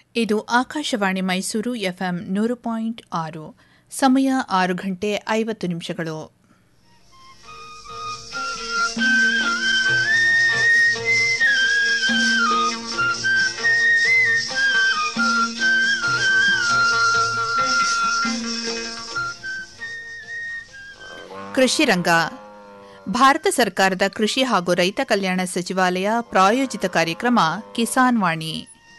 ಇದು ಆಕಾಶವಾಣಿ ಮೈಸೂರು ಎಫ್ಎಂ ನೂರು ಪಾಯಿಂಟ್ ಆರು ಸಮಯ ಆರು ಗಂಟೆ ಐವತ್ತು ನಿಮಿಷಗಳು ಕೃಷಿ ರಂಗ ಭಾರತ ಸರ್ಕಾರದ ಕೃಷಿ ಹಾಗೂ ರೈತ ಕಲ್ಯಾಣ ಸಚಿವಾಲಯ ಪ್ರಾಯೋಜಿತ ಕಾರ್ಯಕ್ರಮ ಕಿಸಾನ್ ವಾಣಿ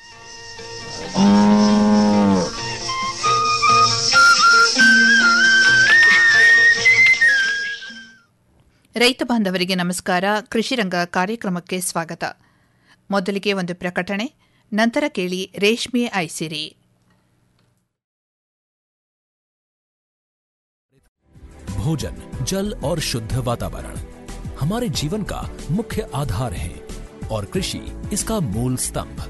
ರೈತ ಬಾಂಧವರಿಗೆ ನಮಸ್ಕಾರ ಕೃಷಿ ರಂಗ ಕಾರ್ಯಕ್ರಮಕ್ಕೆ ಸ್ವಾಗತ ಮೊದಲಿಗೆ ಒಂದು ಪ್ರಕಟಣೆ ನಂತರ ಕೇಳಿ ರೇಷ್ಮೆ ಐಸಿರಿ भोजन जल और शुद्ध वातावरण हमारे जीवन का मुख्य आधार है और कृषि इसका मूल स्तंभ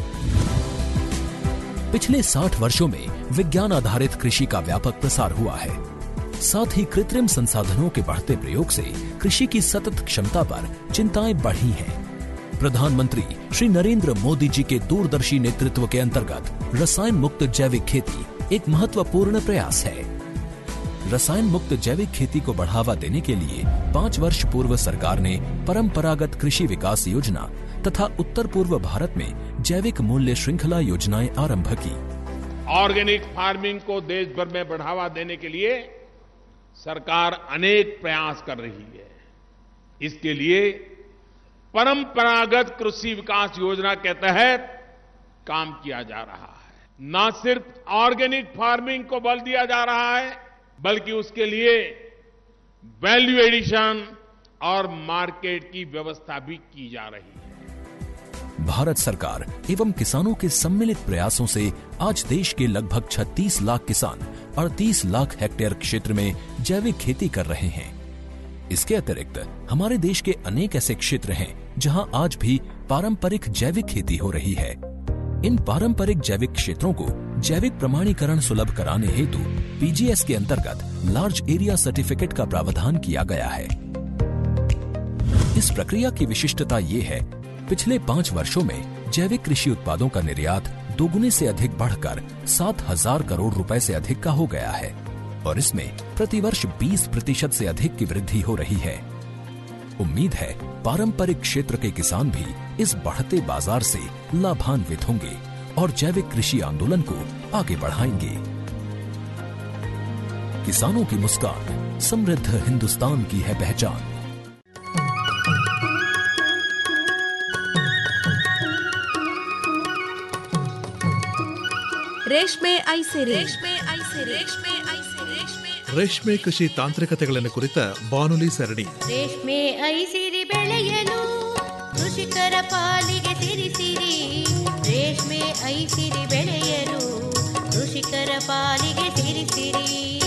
पिछले 60 वर्षों में विज्ञान आधारित कृषि का व्यापक प्रसार हुआ है साथ ही कृत्रिम संसाधनों के बढ़ते प्रयोग से कृषि की सतत क्षमता पर चिंताएं बढ़ी हैं प्रधानमंत्री श्री नरेंद्र मोदी जी के दूरदर्शी नेतृत्व के अंतर्गत रसायन मुक्त जैविक खेती एक महत्वपूर्ण प्रयास है रसायन मुक्त जैविक खेती को बढ़ावा देने के लिए पाँच वर्ष पूर्व सरकार ने परंपरागत कृषि विकास योजना तथा उत्तर पूर्व भारत में जैविक मूल्य श्रृंखला योजनाएं आरंभ की ऑर्गेनिक फार्मिंग को देश भर में बढ़ावा देने के लिए सरकार अनेक प्रयास कर रही है इसके लिए परंपरागत कृषि विकास योजना के तहत काम किया जा रहा है न सिर्फ ऑर्गेनिक फार्मिंग को बल दिया जा रहा है बल्कि उसके लिए वैल्यू एडिशन और मार्केट की व्यवस्था भी की जा रही है भारत सरकार एवं किसानों के सम्मिलित प्रयासों से आज देश के लगभग 36 लाख किसान 38 लाख हेक्टेयर क्षेत्र में जैविक खेती कर रहे हैं इसके अतिरिक्त हमारे देश के अनेक ऐसे क्षेत्र हैं जहां आज भी पारंपरिक जैविक खेती हो रही है इन पारंपरिक जैविक क्षेत्रों को जैविक प्रमाणीकरण सुलभ कराने हेतु पीजीएस के अंतर्गत लार्ज एरिया सर्टिफिकेट का प्रावधान किया गया है इस प्रक्रिया की विशिष्टता ये है पिछले पाँच वर्षों में जैविक कृषि उत्पादों का निर्यात दोगुने से अधिक बढ़कर सात हजार करोड़ रुपए से अधिक का हो गया है और इसमें प्रतिवर्ष 20 प्रतिशत से अधिक की वृद्धि हो रही है उम्मीद है पारंपरिक क्षेत्र के किसान भी इस बढ़ते बाजार से लाभान्वित होंगे और जैविक कृषि आंदोलन को आगे बढ़ाएंगे किसानों की मुस्कान समृद्ध हिंदुस्तान की है पहचान ರೇಷ್ಮೆ ಐಸಿರಿ ರೇಷ್ಮೆ ಐಸಿರಿ ರೇಷ್ಮೆ ಐಸಿರಿ ರೇಷ್ಮೆ ರೇಷ್ಮೆ ಕೃಷಿ ತಾಂತ್ರಿಕತೆಗಳನ್ನು ಕುರಿತ ಬಾನುಲಿ ಸರಣಿ ರೇಷ್ಮೆ ಐಸಿರಿ ಬೆಳೆಯಲು ಕೃಷಿಕರ ಪಾಲಿಗೆ ಸಿರಿಸಿರಿ ರೇಷ್ಮೆ ಐಸಿರಿ ಬೆಳೆಯಲು ಕೃಷಿಕರ ಪಾಲಿಗೆ ಸಿರಿಸಿರಿ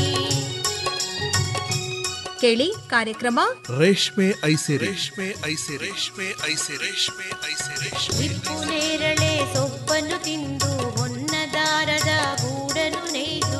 ಕೇಳಿ ಕಾರ್ಯಕ್ರಮ ರೇಷ್ಮೆ ಐಸಿ ರೇಷ್ಮೆ ಐಸಿ ರೇಷ್ಮೆ ಐಸಿ ರೇಷ್ಮೆ ಐಸಿ ರೇಷ್ಮೆ ಹಿಪ್ಪು ನೇರಳೆ ಸೊಪ್ಪನ್ನು ತಿಂದು ಹೊನ್ನದಾರದ ಗೂಡನು ನೇಯ್ದು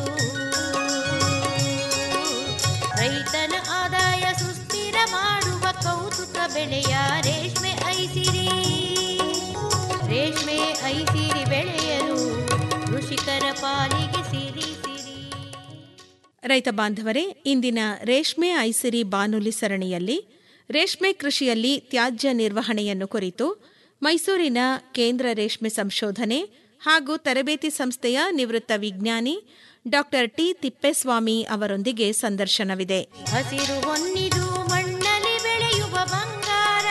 ರೈತನ ಆದಾಯ ಸುಸ್ಥಿರ ಮಾಡುವ ಕೌತುಕ ಬೆಳೆಯ ರೇಷ್ಮೆ ಐಸಿರಿ ರೇಷ್ಮೆ ಐಸಿರಿ ಬೆಳೆಯಲು ಕೃಷಿಕರ ಪಾಲಿಗೆ ಸಿರಿ ಸಿರಿ ರೈತ ಬಾಂಧವರೇ ಇಂದಿನ ರೇಷ್ಮೆ ಐಸಿರಿ ಬಾನುಲಿ ಸರಣಿಯಲ್ಲಿ ರೇಷ್ಮೆ ಕೃಷಿಯಲ್ಲಿ ತ್ಯಾಜ್ಯ ನಿರ್ವಹಣೆಯನ್ನು ಕುರಿತು ಮೈಸೂರಿನ ಕೇಂದ್ರ ರೇಷ್ಮೆ ಸಂಶೋಧನೆ ಹಾಗೂ ತರಬೇತಿ ಸಂಸ್ಥೆಯ ನಿವೃತ್ತ ವಿಜ್ಞಾನಿ ಡಾಕ್ಟರ್ ಟಿ ತಿಪ್ಪೇಸ್ವಾಮಿ ಅವರೊಂದಿಗೆ ಸಂದರ್ಶನವಿದೆ ಹಸಿರು ಹೊನ್ನಿದು ಮಣ್ಣಲ್ಲಿ ಬೆಳೆಯುವ ಬಂಗಾರ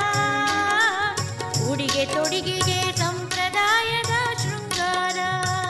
ಉಡಿಗೆ ತೊಡಿಗೆಗೆ ಸಂಪ್ರದಾಯದ ಶೃಂಗಾರ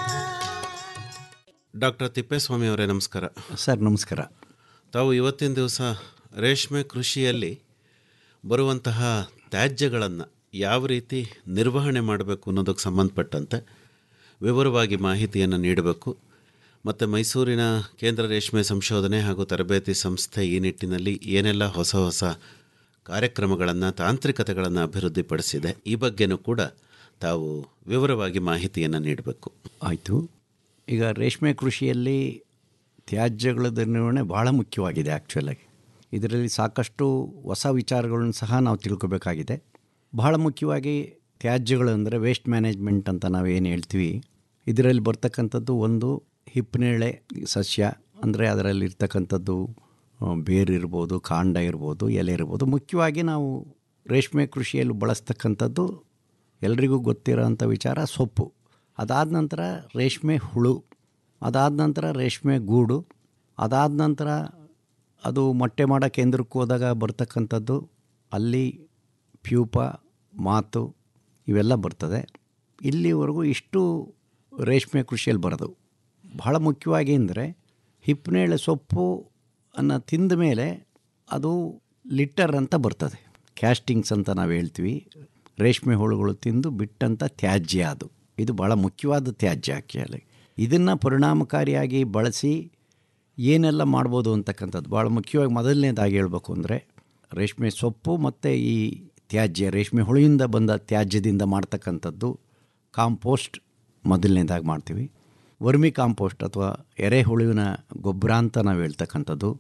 ಡಾಕ್ಟರ್ ತಿಪ್ಪೇಸ್ವಾಮಿ ಅವರೇ ನಮಸ್ಕಾರ ಸರ್ ನಮಸ್ಕಾರ ತಾವು ಇವತ್ತಿನ ದಿವಸ ರೇಷ್ಮೆ ಕೃಷಿಯಲ್ಲಿ ಬರುವಂತಹ ತ್ಯಾಜ್ಯಗಳನ್ನು ಯಾವ ರೀತಿ ನಿರ್ವಹಣೆ ಮಾಡಬೇಕು ಅನ್ನೋದಕ್ಕೆ ಸಂಬಂಧಪಟ್ಟಂತೆ ವಿವರವಾಗಿ ಮಾಹಿತಿಯನ್ನು ನೀಡಬೇಕು ಮತ್ತು ಮೈಸೂರಿನ ಕೇಂದ್ರ ರೇಷ್ಮೆ ಸಂಶೋಧನೆ ಹಾಗೂ ತರಬೇತಿ ಸಂಸ್ಥೆ ಈ ನಿಟ್ಟಿನಲ್ಲಿ ಏನೆಲ್ಲ ಹೊಸ ಹೊಸ ಕಾರ್ಯಕ್ರಮಗಳನ್ನು ತಾಂತ್ರಿಕತೆಗಳನ್ನು ಅಭಿವೃದ್ಧಿಪಡಿಸಿದೆ ಈ ಬಗ್ಗೆನೂ ಕೂಡ ತಾವು ವಿವರವಾಗಿ ಮಾಹಿತಿಯನ್ನು ನೀಡಬೇಕು ಆಯಿತು ಈಗ ರೇಷ್ಮೆ ಕೃಷಿಯಲ್ಲಿ ತ್ಯಾಜ್ಯಗಳ ನಿರ್ವಹಣೆ ಭಾಳ ಮುಖ್ಯವಾಗಿದೆ ಆ್ಯಕ್ಚುಲಾಗಿ ಇದರಲ್ಲಿ ಸಾಕಷ್ಟು ಹೊಸ ವಿಚಾರಗಳನ್ನು ಸಹ ನಾವು ತಿಳ್ಕೊಬೇಕಾಗಿದೆ ಬಹಳ ಮುಖ್ಯವಾಗಿ ತ್ಯಾಜ್ಯಗಳು ಅಂದರೆ ವೇಸ್ಟ್ ಮ್ಯಾನೇಜ್ಮೆಂಟ್ ಅಂತ ನಾವು ಏನು ಹೇಳ್ತೀವಿ ಇದರಲ್ಲಿ ಬರ್ತಕ್ಕಂಥದ್ದು ಒಂದು ಹಿಪ್ಪನೇಳೆ ಸಸ್ಯ ಅಂದರೆ ಅದರಲ್ಲಿ ಇರ್ತಕ್ಕಂಥದ್ದು ಆ, ಬೇರು ಇರ್ಬೋದು ಕಾಂಡ ಇರ್ಬೋದು ಎಲೆ ಇರ್ಬೋದು ಮುಖ್ಯವಾಗಿ ನಾವು ರೇಷ್ಮೆ ಕೃಷಿಯಲ್ಲಿ ಬಳಸ್ತಕ್ಕಂಥದ್ದು ಎಲ್ರಿಗೂ ಗೊತ್ತಿರೋಂಥ ವಿಚಾರ ಸೊಪ್ಪು ಅದಾದ ನಂತರ ರೇಷ್ಮೆ ಹುಳು ಅದಾದ ನಂತರ ರೇಷ್ಮೆ ಗೂಡು ಅದಾದ ನಂತರ ಅದು ಮೊಟ್ಟೆ ಮಾಡೋ ಕೇಂದ್ರಕ್ಕೆ ಹೋದಾಗ ಬರ್ತಕ್ಕಂಥದ್ದು ಅಲ್ಲಿ ಪ್ಯೂಪ ಮಾತು ಇವೆಲ್ಲ ಬರ್ತದೆ ಇಲ್ಲಿವರೆಗೂ ಇಷ್ಟು ರೇಷ್ಮೆ ಕೃಷಿಯಲ್ಲಿ ಬರೋದು ಬಹಳ ಮುಖ್ಯವಾಗಿ ಅಂದರೆ ಹಿಪ್ಪನೇಳೆ ಸೊಪ್ಪು ಅನ್ನು ತಿಂದ ಮೇಲೆ ಅದು ಲಿಟ್ಟರ್ ಅಂತ ಬರ್ತದೆ ಕ್ಯಾಸ್ಟಿಂಗ್ಸ್ ಅಂತ ನಾವು ಹೇಳ್ತೀವಿ ರೇಷ್ಮೆ ಹುಳುಗಳು ತಿಂದು ಬಿಟ್ಟಂಥ ತ್ಯಾಜ್ಯ ಅದು ಇದು ಭಾಳ ಮುಖ್ಯವಾದ ತ್ಯಾಜ್ಯ ಆ್ಯಕ್ಚುಲಿ ಇದನ್ನು ಪರಿಣಾಮಕಾರಿಯಾಗಿ ಬಳಸಿ ಏನೆಲ್ಲ ಮಾಡ್ಬೋದು ಅಂತಕ್ಕಂಥದ್ದು ಭಾಳ ಮುಖ್ಯವಾಗಿ ಮೊದಲನೇದಾಗಿ ಹೇಳ್ಬೇಕು ಅಂದರೆ ರೇಷ್ಮೆ ಸೊಪ್ಪು ಮತ್ತು ಈ ತ್ಯಾಜ್ಯ ರೇಷ್ಮೆ ಹುಳಿಯಿಂದ ಬಂದ ತ್ಯಾಜ್ಯದಿಂದ ಮಾಡ್ತಕ್ಕಂಥದ್ದು ಕಾಂಪೋಸ್ಟ್ ಮೊದಲನೇದಾಗಿ ಮಾಡ್ತೀವಿ ವರ್ಮಿ ಕಾಂಪೋಸ್ಟ್ ಅಥವಾ ಎರೆಹುಳುವಿನ ಗೊಬ್ಬರ ಅಂತ ನಾವು ಹೇಳ್ತಕ್ಕಂಥದ್ದು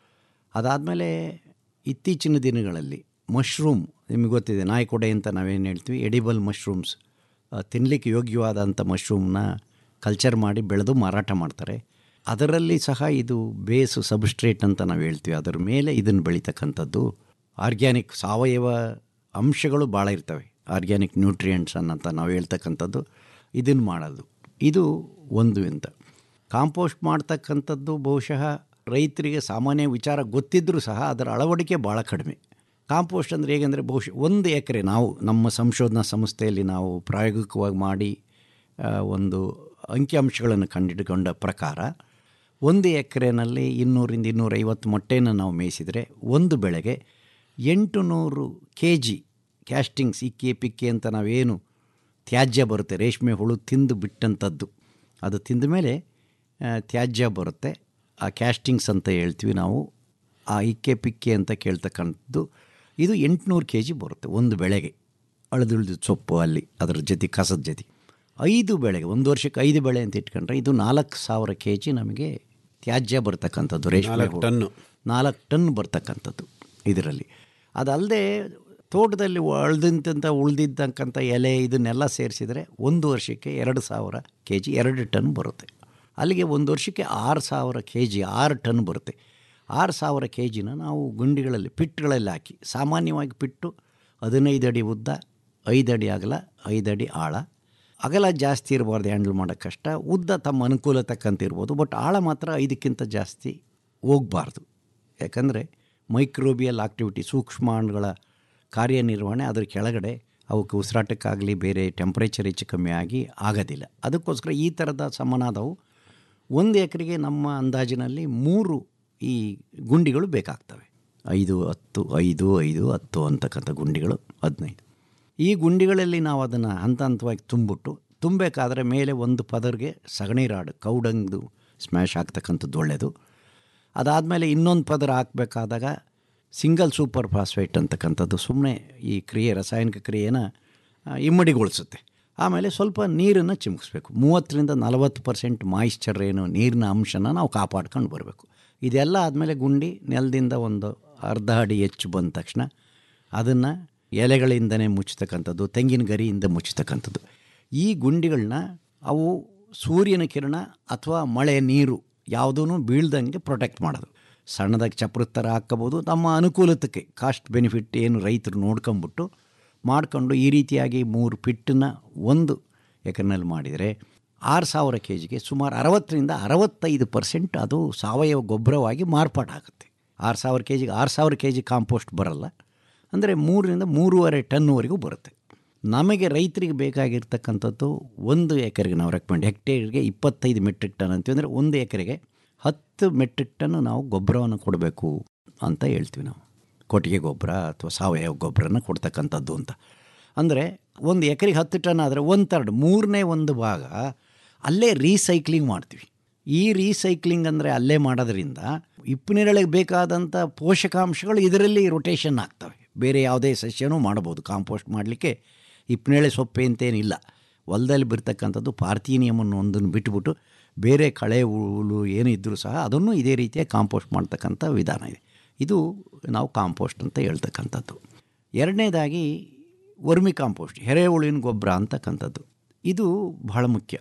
ಅದಾದಮೇಲೆ ಇತ್ತೀಚಿನ ದಿನಗಳಲ್ಲಿ ಮಶ್ರೂಮ್ ನಿಮಗೆ ಗೊತ್ತಿದೆ ನಾಯಿಕೊಡೆ ಅಂತ ನಾವೇನು ಹೇಳ್ತೀವಿ ಎಡಿಬಲ್ ಮಶ್ರೂಮ್ಸ್ ತಿನ್ನಲಿಕ್ಕೆ ಯೋಗ್ಯವಾದಂಥ ಮಶ್ರೂಮ್ನ ಕಲ್ಚರ್ ಮಾಡಿ ಬೆಳೆದು ಮಾರಾಟ ಮಾಡ್ತಾರೆ ಅದರಲ್ಲಿ ಸಹ ಇದು ಬೇಸ್ ಸಬ್ಸ್ಟ್ರೇಟ್ ಅಂತ ನಾವು ಹೇಳ್ತೀವಿ ಅದರ ಮೇಲೆ ಇದನ್ನು ಬೆಳೀತಕ್ಕಂಥದ್ದು ಆರ್ಗ್ಯಾನಿಕ್ ಸಾವಯವ ಅಂಶಗಳು ಭಾಳ ಇರ್ತವೆ ಆರ್ಗ್ಯಾನಿಕ್ ನ್ಯೂಟ್ರಿಯೆಂಟ್ಸ್ ಅನ್ನಂತ ನಾವು ಹೇಳ್ತಕ್ಕಂಥದ್ದು ಇದನ್ನು ಮಾಡೋದು ಇದು ಒಂದು ಅಂತ ಕಾಂಪೋಸ್ಟ್ ಮಾಡ್ತಕ್ಕಂಥದ್ದು ಬಹುಶಃ ರೈತರಿಗೆ ಸಾಮಾನ್ಯ ವಿಚಾರ ಗೊತ್ತಿದ್ದರೂ ಸಹ ಅದರ ಅಳವಡಿಕೆ ಭಾಳ ಕಡಿಮೆ ಕಾಂಪೋಸ್ಟ್ ಅಂದರೆ ಹೇಗೆಂದರೆ ಬಹುಶಃ ಒಂದು ಎಕರೆ ನಾವು ನಮ್ಮ ಸಂಶೋಧನಾ ಸಂಸ್ಥೆಯಲ್ಲಿ ನಾವು ಪ್ರಾಯೋಗಿಕವಾಗಿ ಮಾಡಿ ಆ, ಒಂದು ಅಂಕಿಅಂಶಗಳನ್ನು ಕಂಡಿಡ್ಕೊಂಡ ಪ್ರಕಾರ ಒಂದು ಎಕರೆನಲ್ಲಿ ಇನ್ನೂರಿಂದ ಇನ್ನೂರೈವತ್ತು ಮೊಟ್ಟೆಯನ್ನು ನಾವು ಮೇಯಿಸಿದರೆ ಒಂದು ಬೆಳೆಗೆ ಎಂಟು ನೂರು ಕೆ ಜಿ ಕ್ಯಾಸ್ಟಿಂಗ್ಸ್ ಇಕ್ಕಿ ಪಿಕ್ಕಿ ಅಂತ ನಾವೇನು ತ್ಯಾಜ್ಯ ಬರುತ್ತೆ ರೇಷ್ಮೆ ಹುಳು ತಿಂದು ಬಿಟ್ಟಂಥದ್ದು ಅದು ತಿಂದ ಮೇಲೆ ಆ, ತ್ಯಾಜ್ಯ ಬರುತ್ತೆ ಆ ಕ್ಯಾಸ್ಟಿಂಗ್ಸ್ ಅಂತ ಹೇಳ್ತೀವಿ ನಾವು ಆ ಇಕ್ಕೆ ಪಿಕ್ಕೆ ಅಂತ ಕೇಳ್ತಕ್ಕಂಥದ್ದು ಇದು ಎಂಟುನೂರು ಕೆ ಜಿ ಬರುತ್ತೆ ಒಂದು ಬೆಳೆಗೆ ಅಳದುಳಿದ ಸೊಪ್ಪು ಅಲ್ಲಿ ಅದರ ಜೊತೆ ಕಸದ ಜೊತೆ ಐದು ಬೆಳೆಗೆ ಒಂದು ವರ್ಷಕ್ಕೆ ಐದು ಬೆಳೆ ಅಂತ ಇಟ್ಕೊಂಡ್ರೆ ಇದು ನಾಲ್ಕು ಸಾವಿರ ಕೆ ಜಿ ನಮಗೆ ತ್ಯಾಜ್ಯ ಬರ್ತಕ್ಕಂಥದ್ದು ರೇಷ್ಮೆ ನಾಲ್ಕು ಹುಳು. ಟನ್ನು. ನಾಲ್ಕು ಟನ್ ಬರ್ತಕ್ಕಂಥದ್ದು ಇದರಲ್ಲಿ ಅದಲ್ಲದೆ ತೋಟದಲ್ಲಿ ಅಳ್ದಂತ ಉಳ್ದಿದ್ದಕ್ಕಂಥ ಎಲೆ ಇದನ್ನೆಲ್ಲ ಸೇರಿಸಿದರೆ ಒಂದು ವರ್ಷಕ್ಕೆ ಎರಡು ಸಾವಿರ ಕೆ ಜಿ ಎರಡು ಟನ್ ಬರುತ್ತೆ ಅಲ್ಲಿಗೆ ಒಂದು ವರ್ಷಕ್ಕೆ ಆರು ಸಾವಿರ ಕೆ ಜಿ ಆರು ಟನ್ ಬರುತ್ತೆ ಆರು ಸಾವಿರ ಕೆ ಜಿನ ನಾವು ಗುಂಡಿಗಳಲ್ಲಿ ಪಿಟ್ಗಳಲ್ಲಿ ಹಾಕಿ ಸಾಮಾನ್ಯವಾಗಿ ಪಿಟ್ಟು ಹದಿನೈದು ಅಡಿ ಉದ್ದ ಐದು ಅಡಿ ಅಗಲ ಐದು ಅಡಿ ಆಳ ಅಗಲ ಜಾಸ್ತಿ ಇರಬಾರ್ದು ಹ್ಯಾಂಡಲ್ ಮಾಡೋಕ್ಕೆ ಕಷ್ಟ ಉದ್ದ ತಮ್ಮ ಅನುಕೂಲ ತಕ್ಕಂತ ಇರ್ಬೋದು ಬಟ್ ಆಳ ಮಾತ್ರ ಐದಕ್ಕಿಂತ ಜಾಸ್ತಿ ಹೋಗಬಾರ್ದು ಯಾಕಂದರೆ ಮೈಕ್ರೋಬಿಯಲ್ ಆಕ್ಟಿವಿಟಿ ಸೂಕ್ಷ್ಮಾಣುಗಳ ಕಾರ್ಯನಿರ್ವಹಣೆ ಅದರ ಕೆಳಗಡೆ ಅವಕ್ಕೆ ಉಸಿರಾಟಕ್ಕಾಗಲಿ ಬೇರೆ ಟೆಂಪ್ರೇಚರ್ ಹೆಚ್ಚು ಕಮ್ಮಿ ಆಗಿ ಆಗೋದಿಲ್ಲ ಅದಕ್ಕೋಸ್ಕರ ಈ ಥರದ ಸಮನಾದವು ಒಂದು ಎಕರೆಗೆ ನಮ್ಮ ಅಂದಾಜಿನಲ್ಲಿ ಮೂರು ಈ ಗುಂಡಿಗಳು ಬೇಕಾಗ್ತವೆ ಐದು ಹತ್ತು ಐದು ಐದು ಹತ್ತು ಅಂತಕ್ಕಂಥ ಗುಂಡಿಗಳು ಹದಿನೈದು ಈ ಗುಂಡಿಗಳಲ್ಲಿ ನಾವು ಅದನ್ನು ಹಂತ ಹಂತವಾಗಿ ತುಂಬಿಟ್ಟು ತುಂಬಬೇಕಾದ್ರೆ ಮೇಲೆ ಒಂದು ಪದರ್ಗೆ ಸಗಣಿ ರಾಡು ಕೌಡಂಗ್ದು ಸ್ಮ್ಯಾಶ್ ಆಗ್ತಕ್ಕಂಥದ್ದು ಒಳ್ಳೆಯದು ಅದಾದಮೇಲೆ ಇನ್ನೊಂದು ಪದರ ಹಾಕಬೇಕಾದಾಗ ಸಿಂಗಲ್ ಸೂಪರ್ ಫಾಸ್ಫೇಟ್ ಅಂತಕ್ಕಂಥದ್ದು ಸುಮ್ಮನೆ ಈ ಕ್ರಿಯೆ ರಾಸಾಯನಿಕ ಕ್ರಿಯೆನ ಆ, ಇಮ್ಮಡಿಗೊಳಿಸುತ್ತೆ ಆಮೇಲೆ ಸ್ವಲ್ಪ ನೀರನ್ನು ಚಿಮುಕಿಸ್ಬೇಕು ಮೂವತ್ತರಿಂದ ನಲವತ್ತು ಪರ್ಸೆಂಟ್ ಮಾಯಿಶ್ಚರ್ ಏನು ನೀರಿನ ಅಂಶನ ನಾವು ಕಾಪಾಡ್ಕೊಂಡು ಬರಬೇಕು ಇದೆಲ್ಲ ಆದಮೇಲೆ ಗುಂಡಿ ನೆಲದಿಂದ ಒಂದು ಅರ್ಧ ಅಡಿ ಹೆಚ್ಚು ಬಂದ ತಕ್ಷಣ ಅದನ್ನು ಎಲೆಗಳಿಂದನೇ ಮುಚ್ಚತಕ್ಕಂಥದ್ದು ತೆಂಗಿನ ಗರಿಯಿಂದ ಮುಚ್ಚತಕ್ಕಂಥದ್ದು ಈ ಗುಂಡಿಗಳನ್ನ ಅವು ಸೂರ್ಯನ ಕಿರಣ ಅಥವಾ ಮಳೆ ನೀರು ಯಾವುದೂ ಬೀಳ್ದಂಗೆ ಪ್ರೊಟೆಕ್ಟ್ ಮಾಡೋದು ಸಣ್ಣದಾಗಿ ಚಪ್ರದ ಥರ ಹಾಕ್ಕೋಬೋದು ನಮ್ಮ ಅನುಕೂಲತಕ್ಕೆ ಕಾಸ್ಟ್ ಬೆನಿಫಿಟ್ ಏನು ರೈತರು ನೋಡ್ಕೊಂಬಿಟ್ಟು ಮಾಡ್ಕೊಂಡು ಈ ರೀತಿಯಾಗಿ ಮೂರು ಪಿಟ್ಟನ್ನ ಒಂದು ಎಕರ್ನಲ್ಲಿ ಮಾಡಿದರೆ ಆರು ಸಾವಿರ ಕೆ ಜಿಗೆ ಸುಮಾರು ಅರವತ್ತರಿಂದ ಅರವತ್ತೈದು ಪರ್ಸೆಂಟ್ ಅದು ಸಾವಯವ ಗೊಬ್ಬರವಾಗಿ ಮಾರ್ಪಾಡಾಗುತ್ತೆ ಆರು ಸಾವಿರ ಕೆ ಜಿಗೆ ಆರು ಸಾವಿರ ಕೆ ಜಿ ಕಾಂಪೋಸ್ಟ್ ಬರಲ್ಲ ಅಂದರೆ ಮೂರರಿಂದ ಮೂರುವರೆ ಟನ್ವರೆಗೂ ಬರುತ್ತೆ ನಮಗೆ ರೈತರಿಗೆ ಬೇಕಾಗಿರ್ತಕ್ಕಂಥದ್ದು ಒಂದು ಎಕರೆಗೆ ನಾವು ರೆಕಮೆಂಡ್ ಹೆಕ್ಟೇರ್ಗೆ ಇಪ್ಪತ್ತೈದು ಮೆಟ್ರಿಕ್ ಟನ್ ಅಂತೀವಿ ಅಂದರೆ ಒಂದು ಎಕರೆಗೆ ಹತ್ತು ಮೆಟ್ರಿಕ್ ಟನ್ ನಾವು ಗೊಬ್ಬರವನ್ನು ಕೊಡಬೇಕು ಅಂತ ಹೇಳ್ತೀವಿ ನಾವು ಕೊಟ್ಟಿಗೆ ಗೊಬ್ಬರ ಅಥವಾ ಸಾವಯವ ಗೊಬ್ಬರನ ಕೊಡ್ತಕ್ಕಂಥದ್ದು ಅಂತ ಅಂದರೆ ಒಂದು ಎಕರೆಗೆ ಹತ್ತು ಟನ್ ಆದರೆ ಒಂದು ತರ್ಡ್ ಮೂರನೇ ಒಂದು ಭಾಗ ಅಲ್ಲೇ ರೀಸೈಕ್ಲಿಂಗ್ ಮಾಡ್ತೀವಿ ಈ ರೀಸೈಕ್ಲಿಂಗ್ ಅಂದರೆ ಅಲ್ಲೇ ಮಾಡೋದ್ರಿಂದ ಹಿಪ್ಪನೇರಳೆಗೆ ಬೇಕಾದಂಥ ಪೋಷಕಾಂಶಗಳು ಇದರಲ್ಲಿ ರೊಟೇಷನ್ ಆಗ್ತವೆ ಬೇರೆ ಯಾವುದೇ ಸಸ್ಯನೂ ಮಾಡ್ಬೋದು ಕಾಂಪೋಸ್ಟ್ ಮಾಡಲಿಕ್ಕೆ ಹಿಪ್ಪನೇಳೆ ಸೊಪ್ಪೆ ಅಂತೇನಿಲ್ಲ ಹೊಲದಲ್ಲಿ ಬಿರ್ತಕ್ಕಂಥದ್ದು ಪಾರ್ಥೀನಿಯಮನ್ನು ಒಂದನ್ನು ಬಿಟ್ಬಿಟ್ಟು ಬೇರೆ ಕಳೆ ಹುಳು ಏನು ಇದ್ದರೂ ಸಹ ಅದನ್ನು ಇದೇ ರೀತಿಯ ಕಾಂಪೋಸ್ಟ್ ಮಾಡ್ತಕ್ಕಂಥ ವಿಧಾನ ಇದೆ ಇದು ನಾವು ಕಾಂಪೋಸ್ಟ್ ಅಂತ ಹೇಳ್ತಕ್ಕಂಥದ್ದು ಎರಡನೇದಾಗಿ ವರ್ಮಿ ಕಾಂಪೋಸ್ಟ್ ಎರೆಹುಳುವಿನ ಗೊಬ್ಬರ ಅಂತಕ್ಕಂಥದ್ದು ಇದು ಬಹಳ ಮುಖ್ಯ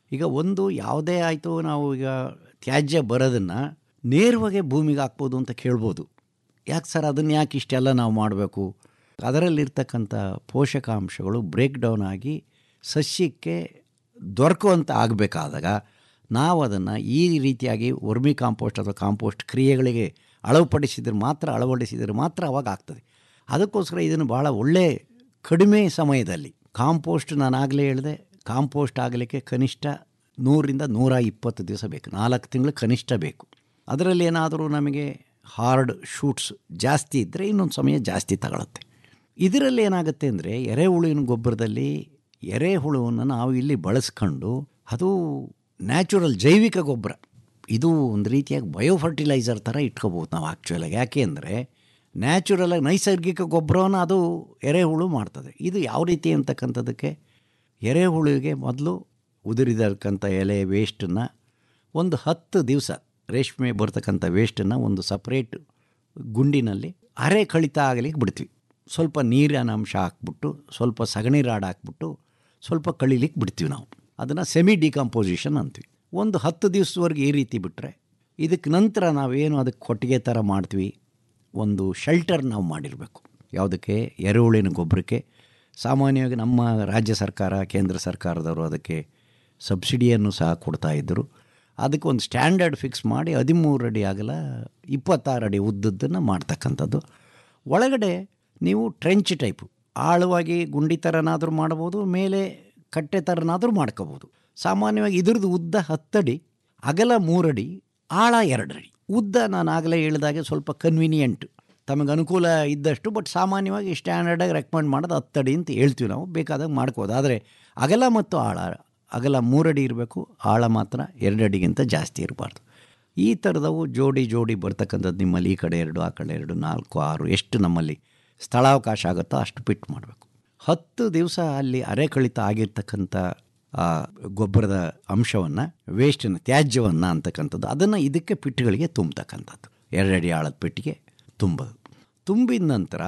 ಈಗ ಒಂದು ಯಾವುದೇ ಆಯಿತು ನಾವು ಈಗ ತ್ಯಾಜ್ಯ ಬರೋದನ್ನು ನೇರವಾಗಿ ಭೂಮಿಗೆ ಹಾಕ್ಬೋದು ಅಂತ ಕೇಳ್ಬೋದು ಯಾಕೆ ಸರ್ ಅದನ್ನು ಯಾಕೆ ಇಷ್ಟೆಲ್ಲ ನಾವು ಮಾಡಬೇಕು ಅದರಲ್ಲಿರ್ತಕ್ಕಂಥ ಪೋಷಕಾಂಶಗಳು ಬ್ರೇಕ್ ಡೌನ್ ಆಗಿ ಸಸ್ಯಕ್ಕೆ ದೊರಕುವಂತ ಆಗಬೇಕಾದಾಗ ನಾವು ಅದನ್ನು ಈ ರೀತಿಯಾಗಿ ವರ್ಮಿ ಕಾಂಪೋಸ್ಟ್ ಅಥವಾ ಕಾಂಪೋಸ್ಟ್ ಕ್ರಿಯೆಗಳಿಗೆ ಅಳವಡಿಸಿದ್ರೆ ಮಾತ್ರ ಅಳವಡಿಸಿದರೆ ಮಾತ್ರ ಅವಾಗ ಆಗ್ತದೆ ಅದಕ್ಕೋಸ್ಕರ ಇದನ್ನು ಭಾಳ ಒಳ್ಳೆ ಕಡಿಮೆ ಸಮಯದಲ್ಲಿ ಕಾಂಪೋಸ್ಟ್ ನಾನು ಆಗಲೇ ಹೇಳಿದೆ ಕಾಂಪೋಸ್ಟ್ ಆಗಲಿಕ್ಕೆ ಕನಿಷ್ಠ ನೂರಿಂದ ನೂರ ಇಪ್ಪತ್ತು ದಿವಸ ಬೇಕು ನಾಲ್ಕು ತಿಂಗಳು ಕನಿಷ್ಠ ಬೇಕು ಅದರಲ್ಲಿ ಏನಾದರೂ ನಮಗೆ ಹಾರ್ಡ್ ಶೂಟ್ಸ್ ಜಾಸ್ತಿ ಇದ್ದರೆ ಇನ್ನೊಂದು ಸಮಯ ಜಾಸ್ತಿ ತಗೊಳುತ್ತೆ ಇದರಲ್ಲಿ ಏನಾಗುತ್ತೆ ಅಂದರೆ ಎರೆಹುಳುವಿನ ಗೊಬ್ಬರದಲ್ಲಿ ಎರೆಹುಳುವನ್ನು ನಾವು ಇಲ್ಲಿ ಬಳಸ್ಕೊಂಡು ಅದು ನ್ಯಾಚುರಲ್ ಜೈವಿಕ ಗೊಬ್ಬರ ಇದು ಒಂದು ರೀತಿಯಾಗಿ ಬಯೋಫರ್ಟಿಲೈಸರ್ ಥರ ಇಟ್ಕೋಬೋದು ನಾವು ಆ್ಯಕ್ಚುಲಾಗಿ ಯಾಕೆ ಅಂದರೆ ನ್ಯಾಚುರಲಾಗಿ ನೈಸರ್ಗಿಕ ಗೊಬ್ಬರವನ್ನು ಅದು ಎರೆಹುಳು ಮಾಡ್ತದೆ ಇದು ಯಾವ ರೀತಿ ಅಂತಕ್ಕಂಥದ್ದಕ್ಕೆ ಎರೆಹುಳುವಿಗೆ ಮೊದಲು ಉದುರಿದಕ್ಕಂಥ ಎಲೆ ವೇಸ್ಟನ್ನು ಒಂದು ಹತ್ತು ದಿವಸ ರೇಷ್ಮೆ ಬರ್ತಕ್ಕಂಥ ವೇಸ್ಟನ್ನು ಒಂದು ಸಪ್ರೇಟ್ ಗುಂಡಿನಲ್ಲಿ ಅರೆ ಕಳಿತ ಆಗಲಿಕ್ಕೆ ಬಿಡ್ತೀವಿ ಸ್ವಲ್ಪ ನೀರಿನ ಅಂಶ ಹಾಕ್ಬಿಟ್ಟು ಸ್ವಲ್ಪ ಸಗಣಿ ರಾಡ್ ಹಾಕ್ಬಿಟ್ಟು ಸ್ವಲ್ಪ ಕಳಿಲಿಕ್ಕೆ ಬಿಡ್ತೀವಿ ನಾವು ಅದನ್ನು ಸೆಮಿ ಡಿಕಂಪೋಸಿಷನ್ ಅಂತೀವಿ ಒಂದು ಹತ್ತು ದಿವಸದವರೆಗೆ ಈ ರೀತಿ ಬಿಟ್ಟರೆ ಇದಕ್ಕೆ ನಂತರ ನಾವೇನು ಅದಕ್ಕೆ ಕೊಟ್ಟಿಗೆ ಥರ ಮಾಡ್ತೀವಿ ಒಂದು ಶೆಲ್ಟರ್ ನಾವು ಮಾಡಿರಬೇಕು ಯಾವುದಕ್ಕೆ ಎರೆಹುಳಿನ ಗೊಬ್ಬರಕ್ಕೆ ಸಾಮಾನ್ಯವಾಗಿ ನಮ್ಮ ರಾಜ್ಯ ಸರ್ಕಾರ ಕೇಂದ್ರ ಸರ್ಕಾರದವರು ಅದಕ್ಕೆ ಸಬ್ಸಿಡಿಯನ್ನು ಸಹ ಕೊಡ್ತಾ ಇದ್ದರು ಅದಕ್ಕೆ ಒಂದು ಸ್ಟ್ಯಾಂಡರ್ಡ್ ಫಿಕ್ಸ್ ಮಾಡಿ ಹದಿಮೂರು ಅಡಿ ಆಗಲ ಇಪ್ಪತ್ತಾರು ಅಡಿ ಉದ್ದದ್ದನ್ನು ಮಾಡ್ತಕ್ಕಂಥದ್ದು ಒಳಗಡೆ ನೀವು ಟ್ರೆಂಚ್ ಟೈಪು ಆಳವಾಗಿ ಗುಂಡಿ ಥರನಾದರೂ ಮಾಡ್ಬೋದು ಮೇಲೆ ಕಟ್ಟೆ ಥರನಾದರೂ ಮಾಡ್ಕೋಬೋದು ಸಾಮಾನ್ಯವಾಗಿ ಇದ್ರದ್ದು ಉದ್ದ ಹತ್ತಡಿ ಅಗಲ ಮೂರಡಿ ಆಳ ಎರಡಡಿ ಉದ್ದ ನಾನು ಆಗಲೇ ಹೇಳಿದಾಗೆ ಸ್ವಲ್ಪ ಕನ್ವಿನಿಯೆಂಟ್ ತಮಗೆ ಅನುಕೂಲ ಇದ್ದಷ್ಟು ಬಟ್ ಸಾಮಾನ್ಯವಾಗಿ ಸ್ಟ್ಯಾಂಡರ್ಡಾಗಿ ರೆಕಮೆಂಡ್ ಮಾಡೋದು ಹತ್ತಡಿ ಅಂತ ಹೇಳ್ತೀವಿ ನಾವು ಬೇಕಾದಾಗ ಮಾಡ್ಕೋದು ಆದರೆ ಅಗಲ ಮತ್ತು ಆಳ ಅಗಲ ಮೂರಡಿ ಇರಬೇಕು ಆಳ ಮಾತ್ರ ಎರಡು ಅಡಿಗಿಂತ ಜಾಸ್ತಿ ಇರಬಾರ್ದು ಈ ಥರದವು ಜೋಡಿ ಜೋಡಿ ಬರ್ತಕ್ಕಂಥದ್ದು ನಿಮ್ಮಲ್ಲಿ ಈ ಕಡೆ ಎರಡು ಆ ಕಡೆ ಎರಡು ನಾಲ್ಕು ಆರು ಎಷ್ಟು ನಮ್ಮಲ್ಲಿ ಸ್ಥಳಾವಕಾಶ ಆಗುತ್ತೋ ಅಷ್ಟು ಪಿಟ್ ಮಾಡಬೇಕು ಹತ್ತು ದಿವಸ ಅಲ್ಲಿ ಅರೆಕಳಿತ ಆಗಿರ್ತಕ್ಕಂಥ ಆ ಗೊಬ್ಬರದ ಅಂಶವನ್ನು ವೇಸ್ಟನ್ನು ತ್ಯಾಜ್ಯವನ್ನು ಅಂತಕ್ಕಂಥದ್ದು ಅದನ್ನು ಇದಕ್ಕೆ ಪಿಟ್ಟುಗಳಿಗೆ ತುಂಬತಕ್ಕಂಥದ್ದು ಎರಡಡಿ ಆಳದ ಪೆಟ್ಟಿಗೆ ತುಂಬೋದು ತುಂಬಿದ ನಂತರ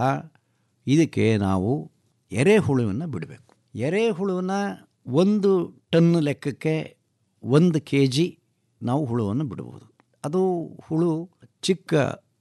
ಇದಕ್ಕೆ ನಾವು ಎರೆಹುಳುವನ್ನು ಬಿಡಬೇಕು ಎರೆಹುಳುವನ್ನು ಒಂದು ಟನ್ ಲೆಕ್ಕಕ್ಕೆ ಒಂದು ಕೆ ಜಿ ನಾವು ಹುಳುವನ್ನು ಬಿಡ್ಬೋದು ಅದು ಹುಳು ಚಿಕ್ಕ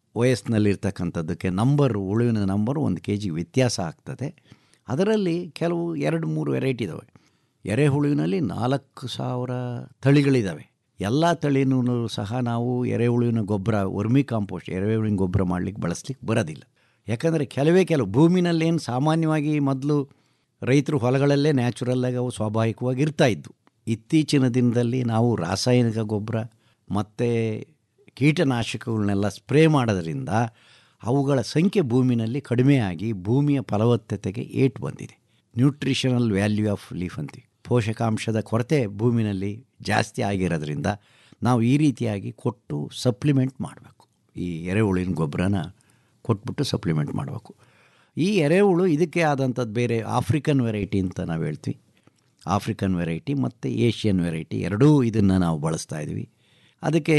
ವಯಸ್ಸಿನಲ್ಲಿರ್ತಕ್ಕಂಥದ್ದಕ್ಕೆ ನಂಬರು ಹುಳುವಿನ ನಂಬರು ಒಂದು ಕೆ ಜಿ ವ್ಯತ್ಯಾಸ ಆಗ್ತದೆ ಅದರಲ್ಲಿ ಕೆಲವು ಎರಡು ಮೂರು ವೆರೈಟಿ ಇದ್ದಾವೆ ಎರೆಹುಳುವಿನಲ್ಲಿ ನಾಲ್ಕು ಸಾವಿರ ತಳಿಗಳಿದ್ದಾವೆ ಎಲ್ಲ ತಳಿನೂ ಸಹ ನಾವು ಎರೆಹುಳುವಿನ ಗೊಬ್ಬರ ವರ್ಮಿ ಕಾಂಪೋಸ್ಟ್ ಎರೆಹುಳುವಿನ ಗೊಬ್ಬರ ಮಾಡಲಿಕ್ಕೆ ಬಳಸ್ಲಿಕ್ಕೆ ಬರೋದಿಲ್ಲ ಯಾಕಂದರೆ ಕೆಲವೇ ಕೆಲವು ಭೂಮಿನಲ್ಲೇನು ಸಾಮಾನ್ಯವಾಗಿ ಮೊದಲು ರೈತರು ಹೊಲಗಳಲ್ಲೇ ನ್ಯಾಚುರಲ್ಲಾಗಿ ಅವು ಸ್ವಾಭಾವಿಕವಾಗಿ ಇರ್ತಾಯಿದ್ವು ಇತ್ತೀಚಿನ ದಿನದಲ್ಲಿ ನಾವು ರಾಸಾಯನಿಕ ಗೊಬ್ಬರ ಮತ್ತು ಕೀಟನಾಶಕಗಳನ್ನೆಲ್ಲ ಸ್ಪ್ರೇ ಮಾಡೋದ್ರಿಂದ ಅವುಗಳ ಸಂಖ್ಯೆ ಭೂಮಿನಲ್ಲಿ ಕಡಿಮೆಯಾಗಿ ಭೂಮಿಯ ಫಲವತ್ತತೆಗೆ ಏಟು ಬಂದಿದೆ ನ್ಯೂಟ್ರಿಷನಲ್ ವ್ಯಾಲ್ಯೂ ಆಫ್ ಲೀಫ್ ಅಂತೀವಿ ಪೋಷಕಾಂಶದ ಕೊರತೆ ಭೂಮಿನಲ್ಲಿ ಜಾಸ್ತಿ ಆಗಿರೋದ್ರಿಂದ ನಾವು ಈ ರೀತಿಯಾಗಿ ಕೊಟ್ಟು ಸಪ್ಲಿಮೆಂಟ್ ಮಾಡಬೇಕು ಈ ಎರೆಹುಳಿನ ಗೊಬ್ಬರನ ಕೊಟ್ಬಿಟ್ಟು ಸಪ್ಲಿಮೆಂಟ್ ಮಾಡಬೇಕು ಈ ಎರೆಹುಳು ಇದಕ್ಕೆ ಆದಂಥದ್ದು ಬೇರೆ ಆಫ್ರಿಕನ್ ವೆರೈಟಿ ಅಂತ ನಾವು ಹೇಳ್ತೀವಿ ಆಫ್ರಿಕನ್ ವೆರೈಟಿ ಮತ್ತು ಏಷ್ಯನ್ ವೆರೈಟಿ ಎರಡೂ ಇದನ್ನು ನಾವು ಬಳಸ್ತಾ ಇದ್ವಿ ಅದಕ್ಕೆ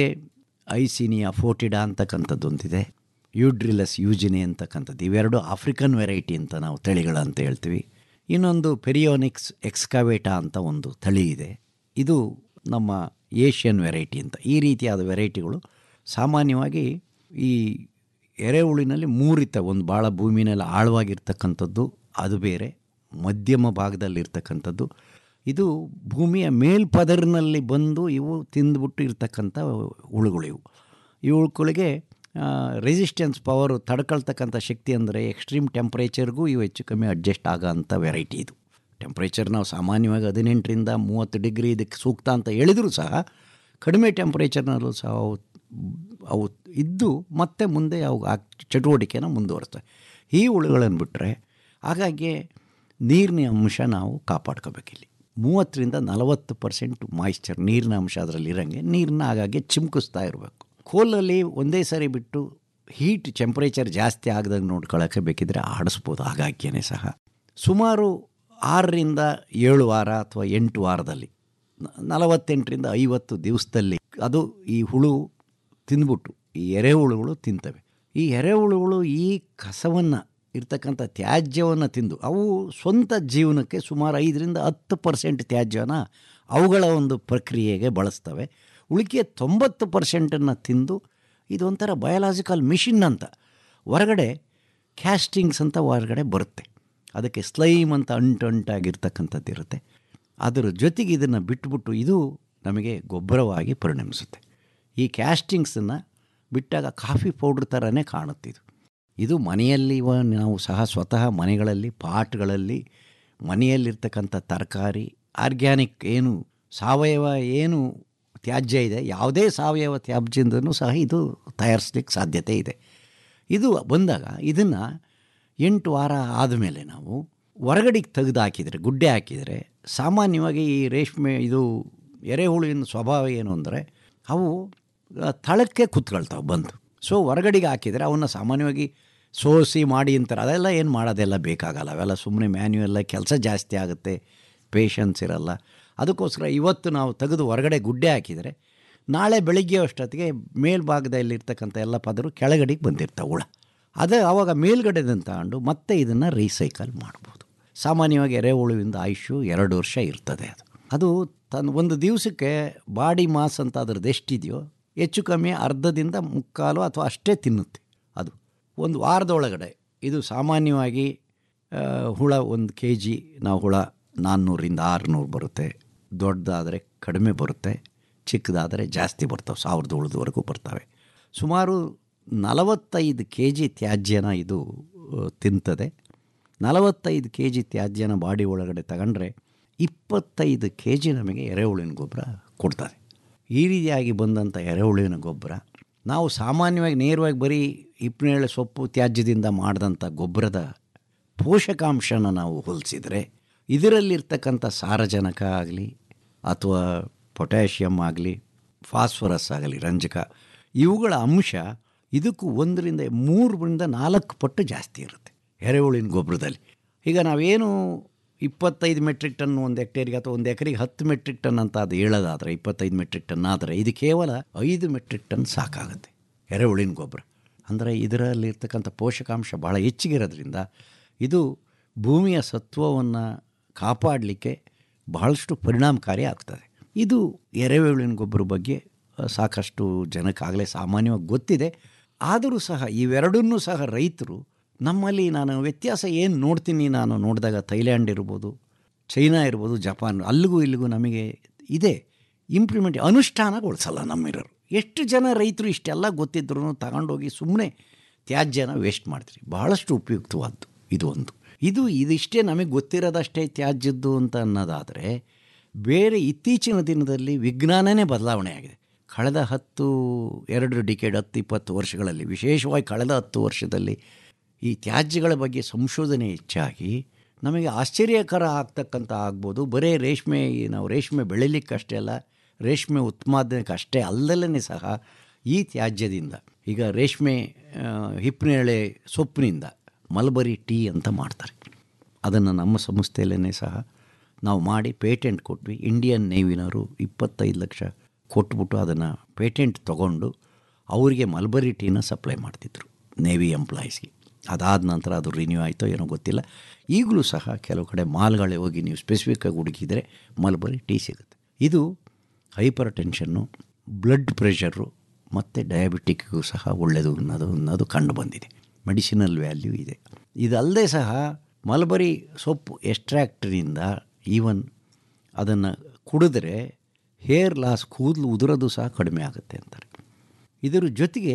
ಐಸಿನಿಯಾ ಫೋಟಿಡಾ ಅಂತಕ್ಕಂಥದ್ದು ಒಂದಿದೆ ಯೂಡ್ರಿಲಸ್ ಯೂಜಿನಿ ಅಂತಕ್ಕಂಥದ್ದು ಇವೆರಡು ಆಫ್ರಿಕನ್ ವೆರೈಟಿ ಅಂತ ನಾವು ತಳಿಗಳಂತ ಹೇಳ್ತೀವಿ ಇನ್ನೊಂದು ಪೆರಿಯೋನಿಕ್ಸ್ ಎಕ್ಸ್ಕವೇಟಾ ಅಂತ ಒಂದು ತಳಿ ಇದೆ ಇದು ನಮ್ಮ ಏಷ್ಯನ್ ವೆರೈಟಿ ಅಂತ ಈ ರೀತಿಯಾದ ವೆರೈಟಿಗಳು ಸಾಮಾನ್ಯವಾಗಿ ಈ ಎರೆಹುಳಿನಲ್ಲಿ ಮೂರಿತ್ತ ಒಂದು ಭಾಳ ಭೂಮಿನಲ್ಲಿ ಆಳವಾಗಿರ್ತಕ್ಕಂಥದ್ದು ಅದು ಬೇರೆ ಮಧ್ಯಮ ಭಾಗದಲ್ಲಿರ್ತಕ್ಕಂಥದ್ದು ಇದು ಭೂಮಿಯ ಮೇಲ್ಪದರಿನಲ್ಲಿ ಬಂದು ಇವು ತಿಂದುಬಿಟ್ಟು ಇರ್ತಕ್ಕಂಥ ಹುಳುಗಳು ಇವು ಇವುಗಳಿಗೆ ರೆಸಿಸ್ಟೆನ್ಸ್ ಪವರು ತಡ್ಕೊಳ್ತಕ್ಕಂಥ ಶಕ್ತಿ ಅಂದರೆ ಎಕ್ಸ್ಟ್ರೀಮ್ ಟೆಂಪ್ರೇಚರ್ಗೂ ಇವು ಹೆಚ್ಚು ಕಮ್ಮಿ ಅಡ್ಜಸ್ಟ್ ಆಗೋಂಥ ವೆರೈಟಿ ಇದು ಟೆಂಪ್ರೇಚರ್ ನಾವು ಸಾಮಾನ್ಯವಾಗಿ ಹದಿನೆಂಟರಿಂದ ಮೂವತ್ತು ಡಿಗ್ರಿ ಇದಕ್ಕೆ ಸೂಕ್ತ ಅಂತ ಹೇಳಿದರೂ ಸಹ ಕಡಿಮೆ ಟೆಂಪ್ರೇಚರ್ನಲ್ಲೂ ಸಹ ಅವು ಅವು ಇದ್ದು ಮತ್ತೆ ಮುಂದೆ ಅವು ಆ ಚಟುವಟಿಕೆನ ಮುಂದುವರಿಸ್ತವೆ ಈ ಹುಳುಗಳನ್ನು ಬಿಟ್ಟರೆ ಹಾಗಾಗಿ ನೀರಿನ ಅಂಶ ನಾವು ಕಾಪಾಡ್ಕೋಬೇಕಿಲ್ಲಿ ಮೂವತ್ತರಿಂದ ನಲವತ್ತು ಪರ್ಸೆಂಟ್ ಮಾಯಿಶ್ಚರ್ ನೀರಿನ ಅಂಶ ಅದರಲ್ಲಿ ಇರೋಂಗೆ ನೀರನ್ನ ಆಗಾಗ್ಗೆ ಚಿಮ್ಕಿಸ್ತಾ ಇರಬೇಕು ಕೋಲಲ್ಲಿ ಒಂದೇ ಸಾರಿ ಬಿಟ್ಟು ಹೀಟ್ ಟೆಂಪ್ರೇಚರ್ ಜಾಸ್ತಿ ಆಗದಂಗೆ ನೋಡ್ಕೊಳ್ಳೋಕೆ ಬೇಕಿದ್ರೆ ಆಡಿಸ್ಬೋದು ಆಗಾಗ್ಯೇ ಸಹ ಸುಮಾರು ಆರರಿಂದ ಏಳು ವಾರ ಅಥವಾ ಎಂಟು ವಾರದಲ್ಲಿ ನಲವತ್ತೆಂಟರಿಂದ ಐವತ್ತು ದಿವಸದಲ್ಲಿ ಅದು ಈ ಹುಳು ತಿಂದ್ಬಿಟ್ಟು ಈ ಎರೆಹುಳುಗಳು ತಿಂತವೆ ಈ ಎರೆಹುಳುಗಳು ಈ ಕಸವನ್ನು ಇರ್ತಕ್ಕಂಥ ತ್ಯಾಜ್ಯವನ್ನು ತಿಂದು ಅವು ಸ್ವಂತ ಜೀವನಕ್ಕೆ ಸುಮಾರು ಐದರಿಂದ ಹತ್ತು ಪರ್ಸೆಂಟ್ ತ್ಯಾಜ್ಯನ ಅವುಗಳ ಒಂದು ಪ್ರಕ್ರಿಯೆಗೆ ಬಳಸ್ತವೆ ಉಳಿಕೆ ತೊಂಬತ್ತು ಪರ್ಸೆಂಟನ್ನು ತಿಂದು ಇದೊಂಥರ ಬಯಲಾಜಿಕಲ್ ಮಿಷಿನ್ ಅಂತ ಹೊರಗಡೆ ಕ್ಯಾಸ್ಟಿಂಗ್ಸ್ ಅಂತ ಹೊರಗಡೆ ಬರುತ್ತೆ ಅದಕ್ಕೆ ಸ್ಲೈಮ್ ಅಂತ ಅಂಟು ಅಂಟಾಗಿರ್ತಕ್ಕಂಥದ್ದು ಇರುತ್ತೆ ಅದರ ಜೊತೆಗೆ ಇದನ್ನು ಬಿಟ್ಬಿಟ್ಟು ಇದು ನಮಗೆ ಗೊಬ್ಬರವಾಗಿ ಪರಿಣಮಿಸುತ್ತೆ ಈ ಕ್ಯಾಸ್ಟಿಂಗ್ಸನ್ನು ಬಿಟ್ಟಾಗ ಕಾಫಿ ಪೌಡ್ರ್ ಥರನೇ ಕಾಣುತ್ತಿದ್ದು ಇದು ಮನೆಯಲ್ಲಿ ಇವ- ನಾವು ಸಹ ಸ್ವತಃ ಮನೆಗಳಲ್ಲಿ ಪಾಟ್ಗಳಲ್ಲಿ ಮನೆಯಲ್ಲಿರ್ತಕ್ಕಂಥ ತರಕಾರಿ ಆರ್ಗ್ಯಾನಿಕ್ ಏನು ಸಾವಯವ ಏನು ತ್ಯಾಜ್ಯ ಇದೆ ಯಾವುದೇ ಸಾವಯವ ತ್ಯಾಜ್ಯದಿಂದನೂ ಸಹ ಇದು ತಯಾರಿಸ್ಲಿಕ್ಕೆ ಸಾಧ್ಯತೆ ಇದೆ ಇದು ಬಂದಾಗ ಇದನ್ನು ಎಂಟು ವಾರ ಆದಮೇಲೆ ನಾವು ಹೊರಗಡೆಗೆ ತೆಗೆದು ಹಾಕಿದರೆ ಗುಡ್ಡೆ ಹಾಕಿದರೆ ಸಾಮಾನ್ಯವಾಗಿ ಈ ರೇಷ್ಮೆ ಇದು ಎರೆಹುಳುವಿನ ಸ್ವಭಾವ ಏನು ಅಂದರೆ ಅವು ಆ, ತಳಕ್ಕೆ ಕೂತ್ಕೊಳ್ತಾವೆ ಬಂದು ಸೊ ಹೊರಗಡೆಗೆ ಹಾಕಿದರೆ ಅವನ್ನ ಸಾಮಾನ್ಯವಾಗಿ ಸೋಸಿ ಮಾಡಿ ಅಂತಾರೆ ಅದೆಲ್ಲ ಏನು ಮಾಡೋದೆಲ್ಲ ಬೇಕಾಗಲ್ಲ ಅವೆಲ್ಲ ಸುಮ್ಮನೆ ಮ್ಯಾನ್ಯುಯಲ್ಲ ಕೆಲಸ ಜಾಸ್ತಿ ಆಗುತ್ತೆ ಪೇಷನ್ಸ್ ಇರಲ್ಲ ಅದಕ್ಕೋಸ್ಕರ ಇವತ್ತು ನಾವು ತೆಗೆದು ಹೊರಗಡೆ ಗುಡ್ಡೆ ಹಾಕಿದರೆ ನಾಳೆ ಬೆಳಿಗ್ಗೆ ಅಷ್ಟೊತ್ತಿಗೆ ಮೇಲ್ಭಾಗದಲ್ಲಿರ್ತಕ್ಕಂಥ ಎಲ್ಲ ಪದರು ಕೆಳಗಡೆಗೆ ಬಂದಿರ್ತಾವೆ ಹುಳ ಅದೇ ಆವಾಗ ಮೇಲ್ಗಡೆದಿಂದ ತಗೊಂಡು ಮತ್ತೆ ಇದನ್ನು ರೀಸೈಕಲ್ ಮಾಡ್ಬೋದು ಸಾಮಾನ್ಯವಾಗಿ ಎರೆಹುಳುವಿಂದ ಆಯುಷು ಎರಡು ವರ್ಷ ಇರ್ತದೆ ಅದು ಅದು ತನ್ನ ಒಂದು ದಿವಸಕ್ಕೆ ಬಾಡಿ ಮಾಸ್ ಅಂತ ಅದ್ರದ್ದು ಎಷ್ಟಿದೆಯೋ ಹೆಚ್ಚು ಕಮ್ಮಿ ಅರ್ಧದಿಂದ ಮುಕ್ಕಾಲು ಅಥವಾ ಅಷ್ಟೇ ತಿನ್ನುತ್ತೆ ಅದು ಒಂದು ವಾರದೊಳಗಡೆ ಇದು ಸಾಮಾನ್ಯವಾಗಿ ಆ, ಹುಳ ಒಂದು ಕೆ ಜಿ ನಾವು ಹುಳ ನಾನ್ನೂರಿಂದ ಆರುನೂರು ಬರುತ್ತೆ ದೊಡ್ಡದಾದರೆ ಕಡಿಮೆ ಬರುತ್ತೆ ಚಿಕ್ಕದಾದರೆ ಜಾಸ್ತಿ ಬರ್ತವೆ ಸಾವಿರದ ಉಳಿದವರೆಗೂ ಬರ್ತವೆ ಸುಮಾರು ನಲವತ್ತೈದು ಕೆ ಜಿ ತ್ಯಾಜ್ಯನ ಇದು ಆ, ತಿಂತದೆ ನಲವತ್ತೈದು ಕೆ ಜಿ ತ್ಯಾಜ್ಯನ ಬಾಡಿ ಒಳಗಡೆ ತಗೊಂಡ್ರೆ ಇಪ್ಪತ್ತೈದು ಕೆ ಜಿ ನಮಗೆ ಎರೆಹುಳಿನ ಗೊಬ್ಬರ ಕೊಡ್ತದೆ ಈ ರೀತಿಯಾಗಿ ಬಂದಂಥ ಎರೆಹುಳುವಿನ ಗೊಬ್ಬರ ನಾವು ಸಾಮಾನ್ಯವಾಗಿ ನೇರವಾಗಿ ಬರೀ ಹಿಪ್ಪನೇಳೆ ಸೊಪ್ಪು ತ್ಯಾಜ್ಯದಿಂದ ಮಾಡಿದಂಥ ಗೊಬ್ಬರದ ಪೋಷಕಾಂಶನ ನಾವು ಹೋಲಿಸಿದರೆ ಇದರಲ್ಲಿರ್ತಕ್ಕಂಥ ಸಾರಜನಕ ಆಗಲಿ ಅಥವಾ ಪೊಟ್ಯಾಷಿಯಮ್ ಆಗಲಿ ಫಾಸ್ಫರಸ್ ಆಗಲಿ ರಂಜಕ ಇವುಗಳ ಅಂಶ ಇದಕ್ಕೂ ಒಂದರಿಂದ ಮೂರರಿಂದ ನಾಲ್ಕು ಪಟ್ಟು ಜಾಸ್ತಿ ಇರುತ್ತೆ ಎರೆಹುಳಿನ ಗೊಬ್ಬರದಲ್ಲಿ ಈಗ ನಾವೇನು ಇಪ್ಪತ್ತೈದು ಮೆಟ್ರಿಕ್ ಟನ್ ಒಂದು ಹೆಕ್ಟೇರಿಗೆ ಅಥವಾ ಒಂದು ಎಕರೆಗೆ ಹತ್ತು ಮೆಟ್ರಿಕ್ ಟನ್ ಅಂತ ಅದು ಹೇಳೋದಾದರೆ ಇಪ್ಪತ್ತೈದು ಮೆಟ್ರಿಕ್ ಟನ್ ಆದರೆ ಇದು ಕೇವಲ ಐದು ಮೆಟ್ರಿಕ್ ಟನ್ ಸಾಕಾಗುತ್ತೆ ಎರೆಹುಳಿನ ಗೊಬ್ಬರ ಅಂದರೆ ಇದರಲ್ಲಿರ್ತಕ್ಕಂಥ ಪೋಷಕಾಂಶ ಭಾಳ ಹೆಚ್ಚಿಗಿರೋದ್ರಿಂದ ಇದು ಭೂಮಿಯ ಸತ್ವವನ್ನು ಕಾಪಾಡಲಿಕ್ಕೆ ಬಹಳಷ್ಟು ಪರಿಣಾಮಕಾರಿ ಆಗ್ತದೆ ಇದು ಎರೆಹುಳಿನ ಗೊಬ್ಬರ ಬಗ್ಗೆ ಆ, ಸಾಕಷ್ಟು ಜನಕ್ಕಾಗಲೇ ಸಾಮಾನ್ಯವಾಗಿ ಗೊತ್ತಿದೆ ಆದರೂ ಸಹ ಇವೆರಡನ್ನೂ ಸಹ ರೈತರು ನಮ್ಮಲ್ಲಿ ನಾನು ವ್ಯತ್ಯಾಸ ಏನು ನೋಡ್ತೀನಿ ನಾನು ನೋಡಿದಾಗ ಥೈಲ್ಯಾಂಡ್ ಇರ್ಬೋದು ಚೈನಾ ಇರ್ಬೋದು ಜಪಾನ್ ಅಲ್ಲಿಗೂ ಇಲ್ಲಿಗೂ ನಮಗೆ ಇದೆ ಇಂಪ್ಲಿಮೆಂಟ್ ಅನುಷ್ಠಾನಗೊಳಿಸಲ್ಲ ನಮ್ಮಿರೋರು ಎಷ್ಟು ಜನ ರೈತರು ಇಷ್ಟೆಲ್ಲ ಗೊತ್ತಿದ್ರು ತಗೊಂಡೋಗಿ ಸುಮ್ಮನೆ ತ್ಯಾಜ್ಯನ ವೇಸ್ಟ್ ಮಾಡ್ತೀರಿ ಬಹಳಷ್ಟು ಉಪಯುಕ್ತವಾದ್ದು ಇದು ಒಂದು ಇದು ಇದಿಷ್ಟೇ ನಮಗೆ ಗೊತ್ತಿರೋದಷ್ಟೇ ತ್ಯಾಜ್ಯದ್ದು ಅಂತ ಅನ್ನೋದಾದರೆ ಬೇರೆ ಇತ್ತೀಚಿನ ದಿನದಲ್ಲಿ ವಿಜ್ಞಾನನೇ ಬದಲಾವಣೆ ಆಗಿದೆ ಕಳೆದ ಹತ್ತು ಎರಡು ಡಿಕೆಡ್ ಹತ್ತು ಇಪ್ಪತ್ತು ವರ್ಷಗಳಲ್ಲಿ ವಿಶೇಷವಾಗಿ ಕಳೆದ ಹತ್ತು ವರ್ಷದಲ್ಲಿ ಈ ತ್ಯಾಜ್ಯಗಳ ಬಗ್ಗೆ ಸಂಶೋಧನೆ ಹೆಚ್ಚಾಗಿ ನಮಗೆ ಆಶ್ಚರ್ಯಕರ ಆಗ್ತಕ್ಕಂಥ ಆಗ್ಬೋದು ಬರೀ ರೇಷ್ಮೆ ನಾವು ರೇಷ್ಮೆ ಬೆಳಿಲಿಕ್ಕಷ್ಟೇ ಅಲ್ಲ ರೇಷ್ಮೆ ಉತ್ಪಾದನೆಗೆ ಅಷ್ಟೇ ಅಲ್ಲದಲ್ಲೇ ಸಹ ಈ ತ್ಯಾಜ್ಯದಿಂದ ಈಗ ರೇಷ್ಮೆ ಆ, ಹಿಪ್ಪನೇಳೆ ಸೊಪ್ಪಿನಿಂದ ಮಲ್ಬರಿ ಟೀ ಅಂತ ಮಾಡ್ತಾರೆ ಅದನ್ನು ನಮ್ಮ ಸಂಸ್ಥೆಯಲ್ಲೇ ಸಹ ನಾವು ಮಾಡಿ ಪೇಟೆಂಟ್ ಕೊಟ್ವಿ ಇಂಡಿಯನ್ ನೇವಿನವರು ಇಪ್ಪತ್ತೈದು ಲಕ್ಷ ಕೊಟ್ಬಿಟ್ಟು ಅದನ್ನು ಪೇಟೆಂಟ್ ತೊಗೊಂಡು ಅವರಿಗೆ ಮಲ್ಬರಿ ಟೀನ ಸಪ್ಲೈ ಮಾಡ್ತಿದ್ರು ನೇವಿ ಎಂಪ್ಲಾಯೀಸ್ಗೆ ಅದಾದ ನಂತರ ಅದು ರಿನ್ಯೂ ಆಯಿತೋ ಏನೋ ಗೊತ್ತಿಲ್ಲ ಈಗಲೂ ಸಹ ಕೆಲವು ಕಡೆ ಮಾಲ್ಗಳೇ ಹೋಗಿ ನೀವು ಸ್ಪೆಸಿಫಿಕ್ಕಾಗಿ ಹುಡುಕಿದರೆ ಮಲ್ಬರಿ ಟೀ ಸಿಗುತ್ತೆ ಇದು ಹೈಪರ್ ಟೆನ್ಷನ್ನು ಬ್ಲಡ್ ಪ್ರೆಷರು ಮತ್ತು ಡಯಾಬಿಟಿಕ್ಗೂ ಸಹ ಒಳ್ಳೆಯದು ಅನ್ನೋದು ಅನ್ನೋದು ಕಂಡು ಬಂದಿದೆ ಮೆಡಿಸಿನಲ್ ವ್ಯಾಲ್ಯೂ ಇದೆ ಇದಲ್ಲದೆ ಸಹ ಮಲ್ಬರಿ ಸೊಪ್ಪು ಎಕ್ಸ್ಟ್ರಾಕ್ಟ್ರಿಂದ ಈವನ್ ಅದನ್ನು ಕುಡಿದ್ರೆ ಹೇರ್ ಲಾಸ್ ಕೂದಲು ಉದುರೋದು ಸಹ ಕಡಿಮೆ ಆಗುತ್ತೆ ಅಂತಾರೆ ಇದರ ಜೊತೆಗೆ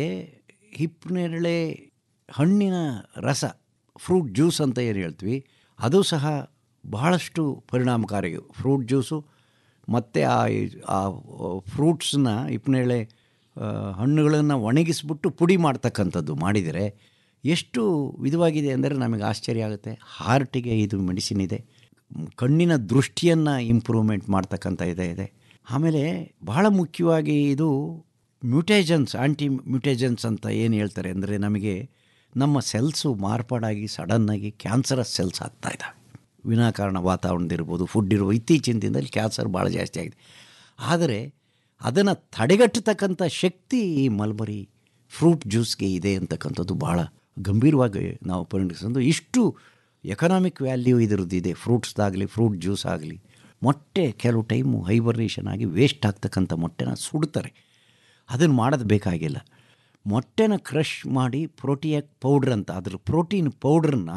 ಹಿಪ್ಪನೇರಳೆ ಹಣ್ಣಿನ ರಸ ಫ್ರೂಟ್ ಜ್ಯೂಸ್ ಅಂತ ಏನು ಹೇಳ್ತೀವಿ ಅದು ಸಹ ಬಹಳಷ್ಟು ಪರಿಣಾಮಕಾರಿ ಫ್ರೂಟ್ ಜ್ಯೂಸು ಮತ್ತು ಆ ಆ ಫ್ರೂಟ್ಸನ್ನ ಹಿಪ್ಪನೇಳೆ ಹಣ್ಣುಗಳನ್ನು ಒಣಗಿಸ್ಬಿಟ್ಟು ಪುಡಿ ಮಾಡ್ತಕ್ಕಂಥದ್ದು ಮಾಡಿದರೆ ಎಷ್ಟು ವಿಧವಾಗಿದೆ ಅಂದರೆ ನಮಗೆ ಆಶ್ಚರ್ಯ ಆಗುತ್ತೆ ಹಾರ್ಟಿಗೆ ಇದು ಮೆಡಿಸಿನ್ ಇದೆ ಕಣ್ಣಿನ ದೃಷ್ಟಿಯನ್ನು ಇಂಪ್ರೂವ್ಮೆಂಟ್ ಮಾಡ್ತಕ್ಕಂಥ ಇದೆ ಇದೆ ಆಮೇಲೆ ಬಹಳ ಮುಖ್ಯವಾಗಿ ಇದು ಮ್ಯೂಟೇಜನ್ಸ್ ಆಂಟಿ ಮ್ಯೂಟೇಜನ್ಸ್ ಅಂತ ಏನು ಹೇಳ್ತಾರೆ ಅಂದರೆ ನಮಗೆ ನಮ್ಮ ಸೆಲ್ಸು ಮಾರ್ಪಾಡಾಗಿ ಸಡನ್ನಾಗಿ ಕ್ಯಾನ್ಸರಸ್ ಸೆಲ್ಸ್ ಆಗ್ತಾ ಇದ್ದಾವೆ ವಿನಾಕಾರಣ ವಾತಾವರಣದಿರ್ಬೋದು ಫುಡ್ ಇರ್ಬೋದು ಇತ್ತೀಚಿನ ದಿನದಲ್ಲಿ ಕ್ಯಾನ್ಸರ್ ಭಾಳ ಜಾಸ್ತಿ ಆಗಿದೆ ಆದರೆ ಅದನ್ನು ತಡೆಗಟ್ಟತಕ್ಕಂಥ ಶಕ್ತಿ ಈ ಮಲ್ಬರಿ ಫ್ರೂಟ್ ಜ್ಯೂಸ್ಗೆ ಇದೆ ಅಂತಕ್ಕಂಥದ್ದು ಭಾಳ ಗಂಭೀರವಾಗಿ ನಾವು ಪರಿಗಣಿಸೋದು ಇಷ್ಟು ಎಕನಾಮಿಕ್ ವ್ಯಾಲ್ಯೂ ಇದರದ್ದು ಇದೆ ಫ್ರೂಟ್ಸ್ದಾಗಲಿ ಫ್ರೂಟ್ ಜ್ಯೂಸ್ ಆಗಲಿ ಮೊಟ್ಟೆ ಕೆಲವು ಟೈಮು ಹೈಬರ್ನೇಷನ್ ಆಗಿ ವೇಸ್ಟ್ ಆಗ್ತಕ್ಕಂಥ ಮೊಟ್ಟೆನ ಸುಡ್ತಾರೆ ಅದನ್ನು ಮಾಡೋದು ಬೇಕಾಗಿಲ್ಲ ಮೊಟ್ಟೆನ ಕ್ರಷ್ ಮಾಡಿ ಪ್ರೋಟಿಯಾಕ್ ಪೌಡ್ರ್ ಅಂತ ಅದ್ರ ಪ್ರೋಟೀನ್ ಪೌಡ್ರನ್ನ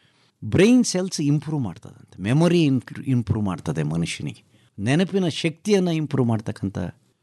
ಬ್ರೈನ್ ಸೆಲ್ಸ್ ಇಂಪ್ರೂವ್ ಮಾಡ್ತದಂತೆ ಮೆಮೊರಿ ಇಂಪ್ರೂವ್ ಮಾಡ್ತದೆ ಮನುಷ್ಯನಿಗೆ ನೆನಪಿನ ಶಕ್ತಿಯನ್ನು ಇಂಪ್ರೂವ್ ಮಾಡ್ತಕ್ಕಂಥ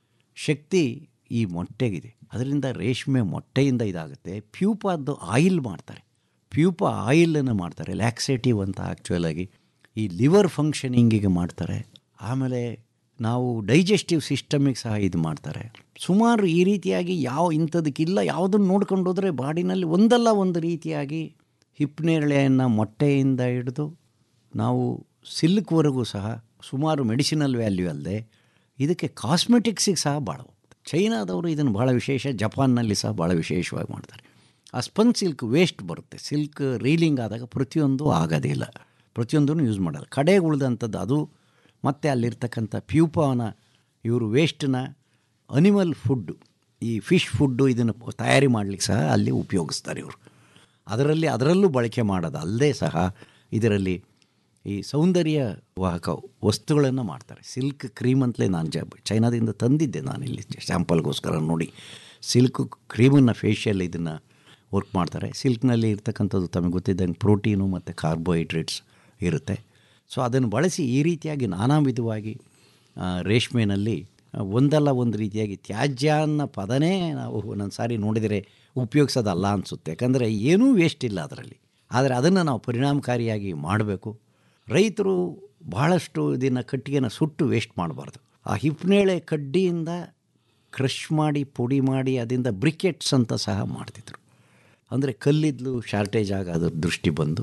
ಶಕ್ತಿ ಈ ಮೊಟ್ಟೆಗಿದೆ ಅದರಿಂದ ರೇಷ್ಮೆ ಮೊಟ್ಟೆಯಿಂದ ಇದಾಗುತ್ತೆ ಪ್ಯೂಪಾದ್ದು ಆಯಿಲ್ ಮಾಡ್ತಾರೆ ಪ್ಯೂಪ ಆಯಿಲನ್ನು ಮಾಡ್ತಾರೆ ಲ್ಯಾಕ್ಸೇಟಿವ್ ಅಂತ ಆ್ಯಕ್ಚುಲಾಗಿ ಈ ಲಿವರ್ ಫಂಕ್ಷನಿಂಗಿಗೆ ಮಾಡ್ತಾರೆ ಆಮೇಲೆ ನಾವು ಡೈಜೆಸ್ಟಿವ್ ಸಿಸ್ಟಮಿಗೆ ಸಹ ಇದು ಮಾಡ್ತಾರೆ ಸುಮಾರು ಈ ರೀತಿಯಾಗಿ ಯಾವ ಇಂಥದಕ್ಕಿಲ್ಲ ಯಾವುದನ್ನು ನೋಡ್ಕೊಂಡು ಹೋದರೆ ಬಾಡಿನಲ್ಲಿ ಒಂದಲ್ಲ ಒಂದು ರೀತಿಯಾಗಿ ಹಿಪ್ನೇರಳೆಯನ್ನು ಮೊಟ್ಟೆಯಿಂದ ಹಿಡಿದು ನಾವು ಸಿಲ್ಕ್ವರೆಗೂ ಸಹ ಸುಮಾರು ಮೆಡಿಸಿನಲ್ ವ್ಯಾಲ್ಯೂ ಅಲ್ಲದೆ ಇದಕ್ಕೆ ಕಾಸ್ಮೆಟಿಕ್ಸಿಗೆ ಸಹ ಭಾಳ ಹೋಗ್ತದೆ ಚೈನಾದವರು ಇದನ್ನು ಭಾಳ ವಿಶೇಷ ಜಪಾನ್ನಲ್ಲಿ ಸಹ ಭಾಳ ವಿಶೇಷವಾಗಿ ಮಾಡ್ತಾರೆ ಆ ಸ್ಪನ್ ಸಿಲ್ಕ್ ವೇಸ್ಟ್ ಬರುತ್ತೆ ಸಿಲ್ಕ್ ರೀಲಿಂಗ್ ಆದಾಗ ಪ್ರತಿಯೊಂದು ಆಗೋದಿಲ್ಲ ಪ್ರತಿಯೊಂದನ್ನು ಯೂಸ್ ಮಾಡಲ್ಲ ಕಡೆಗೆ ಉಳಿದಂಥದ್ದು ಅದು ಮತ್ತು ಅಲ್ಲಿರ್ತಕ್ಕಂಥ ಪ್ಯೂಪನ ಇವರು ವೇಸ್ಟನ್ನ ಅನಿಮಲ್ ಫುಡ್ಡು ಈ ಫಿಶ್ ಫುಡ್ಡು ಇದನ್ನು ತಯಾರಿ ಮಾಡಲಿಕ್ಕೆ ಸಹ ಅಲ್ಲಿ ಉಪಯೋಗಿಸ್ತಾರೆ ಇವರು ಅದರಲ್ಲಿ ಅದರಲ್ಲೂ ಬಳಕೆ ಮಾಡೋದು ಅಲ್ಲದೆ ಸಹ ಇದರಲ್ಲಿ ಈ ಸೌಂದರ್ಯ ವಾಹಕ ವಸ್ತುಗಳನ್ನು ಮಾಡ್ತಾರೆ ಸಿಲ್ಕ್ ಕ್ರೀಮ್ ಅಂತಲೇ ನಾನು ಜ ಚೈನಾದಿಂದ ತಂದಿದ್ದೆ ನಾನು ಇಲ್ಲಿ ಸ್ಯಾಂಪಲ್ಗೋಸ್ಕರ ನೋಡಿ ಸಿಲ್ಕ್ ಕ್ರೀಮನ್ನು ಫೇಶಿಯಲ್ ಇದನ್ನು ವರ್ಕ್ ಮಾಡ್ತಾರೆ ಸಿಲ್ಕ್ನಲ್ಲಿ ಇರ್ತಕ್ಕಂಥದ್ದು ತಮಗೆ ಗೊತ್ತಿದ್ದಂಗೆ ಪ್ರೋಟೀನು ಮತ್ತು ಕಾರ್ಬೋಹೈಡ್ರೇಟ್ಸ್ ಇರುತ್ತೆ ಸೊ ಅದನ್ನು ಬಳಸಿ ಈ ರೀತಿಯಾಗಿ ನಾನಾ ವಿಧವಾಗಿ ಆ, ರೇಷ್ಮೆನಲ್ಲಿ ಆ, ಒಂದಲ್ಲ ಒಂದು ರೀತಿಯಾಗಿ ತ್ಯಾಜ್ಯ ಅನ್ನೋ ಪದನೇ ನಾವು ಒಂದೊಂದು ಸಾರಿ ನೋಡಿದರೆ ಉಪಯೋಗಿಸೋದಲ್ಲ ಅನಿಸುತ್ತೆ ಯಾಕಂದರೆ ಏನೂ ವೇಸ್ಟ್ ಇಲ್ಲ ಅದರಲ್ಲಿ ಆದರೆ ಅದನ್ನು ನಾವು ಪರಿಣಾಮಕಾರಿಯಾಗಿ ಮಾಡಬೇಕು ರೈತರು ಬಹಳಷ್ಟು ಇದನ್ನು ಕಟ್ಟಿಗೆನ ಸುಟ್ಟು ವೇಸ್ಟ್ ಮಾಡಬಾರ್ದು ಆ ಹಿಪ್ನೇಳೆ ಕಡ್ಡಿಯಿಂದ ಕ್ರಷ್ ಮಾಡಿ ಪುಡಿ ಮಾಡಿ ಅದರಿಂದ ಬ್ರಿಕೆಟ್ಸ್ ಅಂತ ಸಹ ಮಾಡ್ತಿದ್ರು ಅಂದರೆ ಕಲ್ಲಿದ್ದಲು ಶಾರ್ಟೇಜ್ ಆಗೋದ್ರ ದೃಷ್ಟಿ ಬಂದು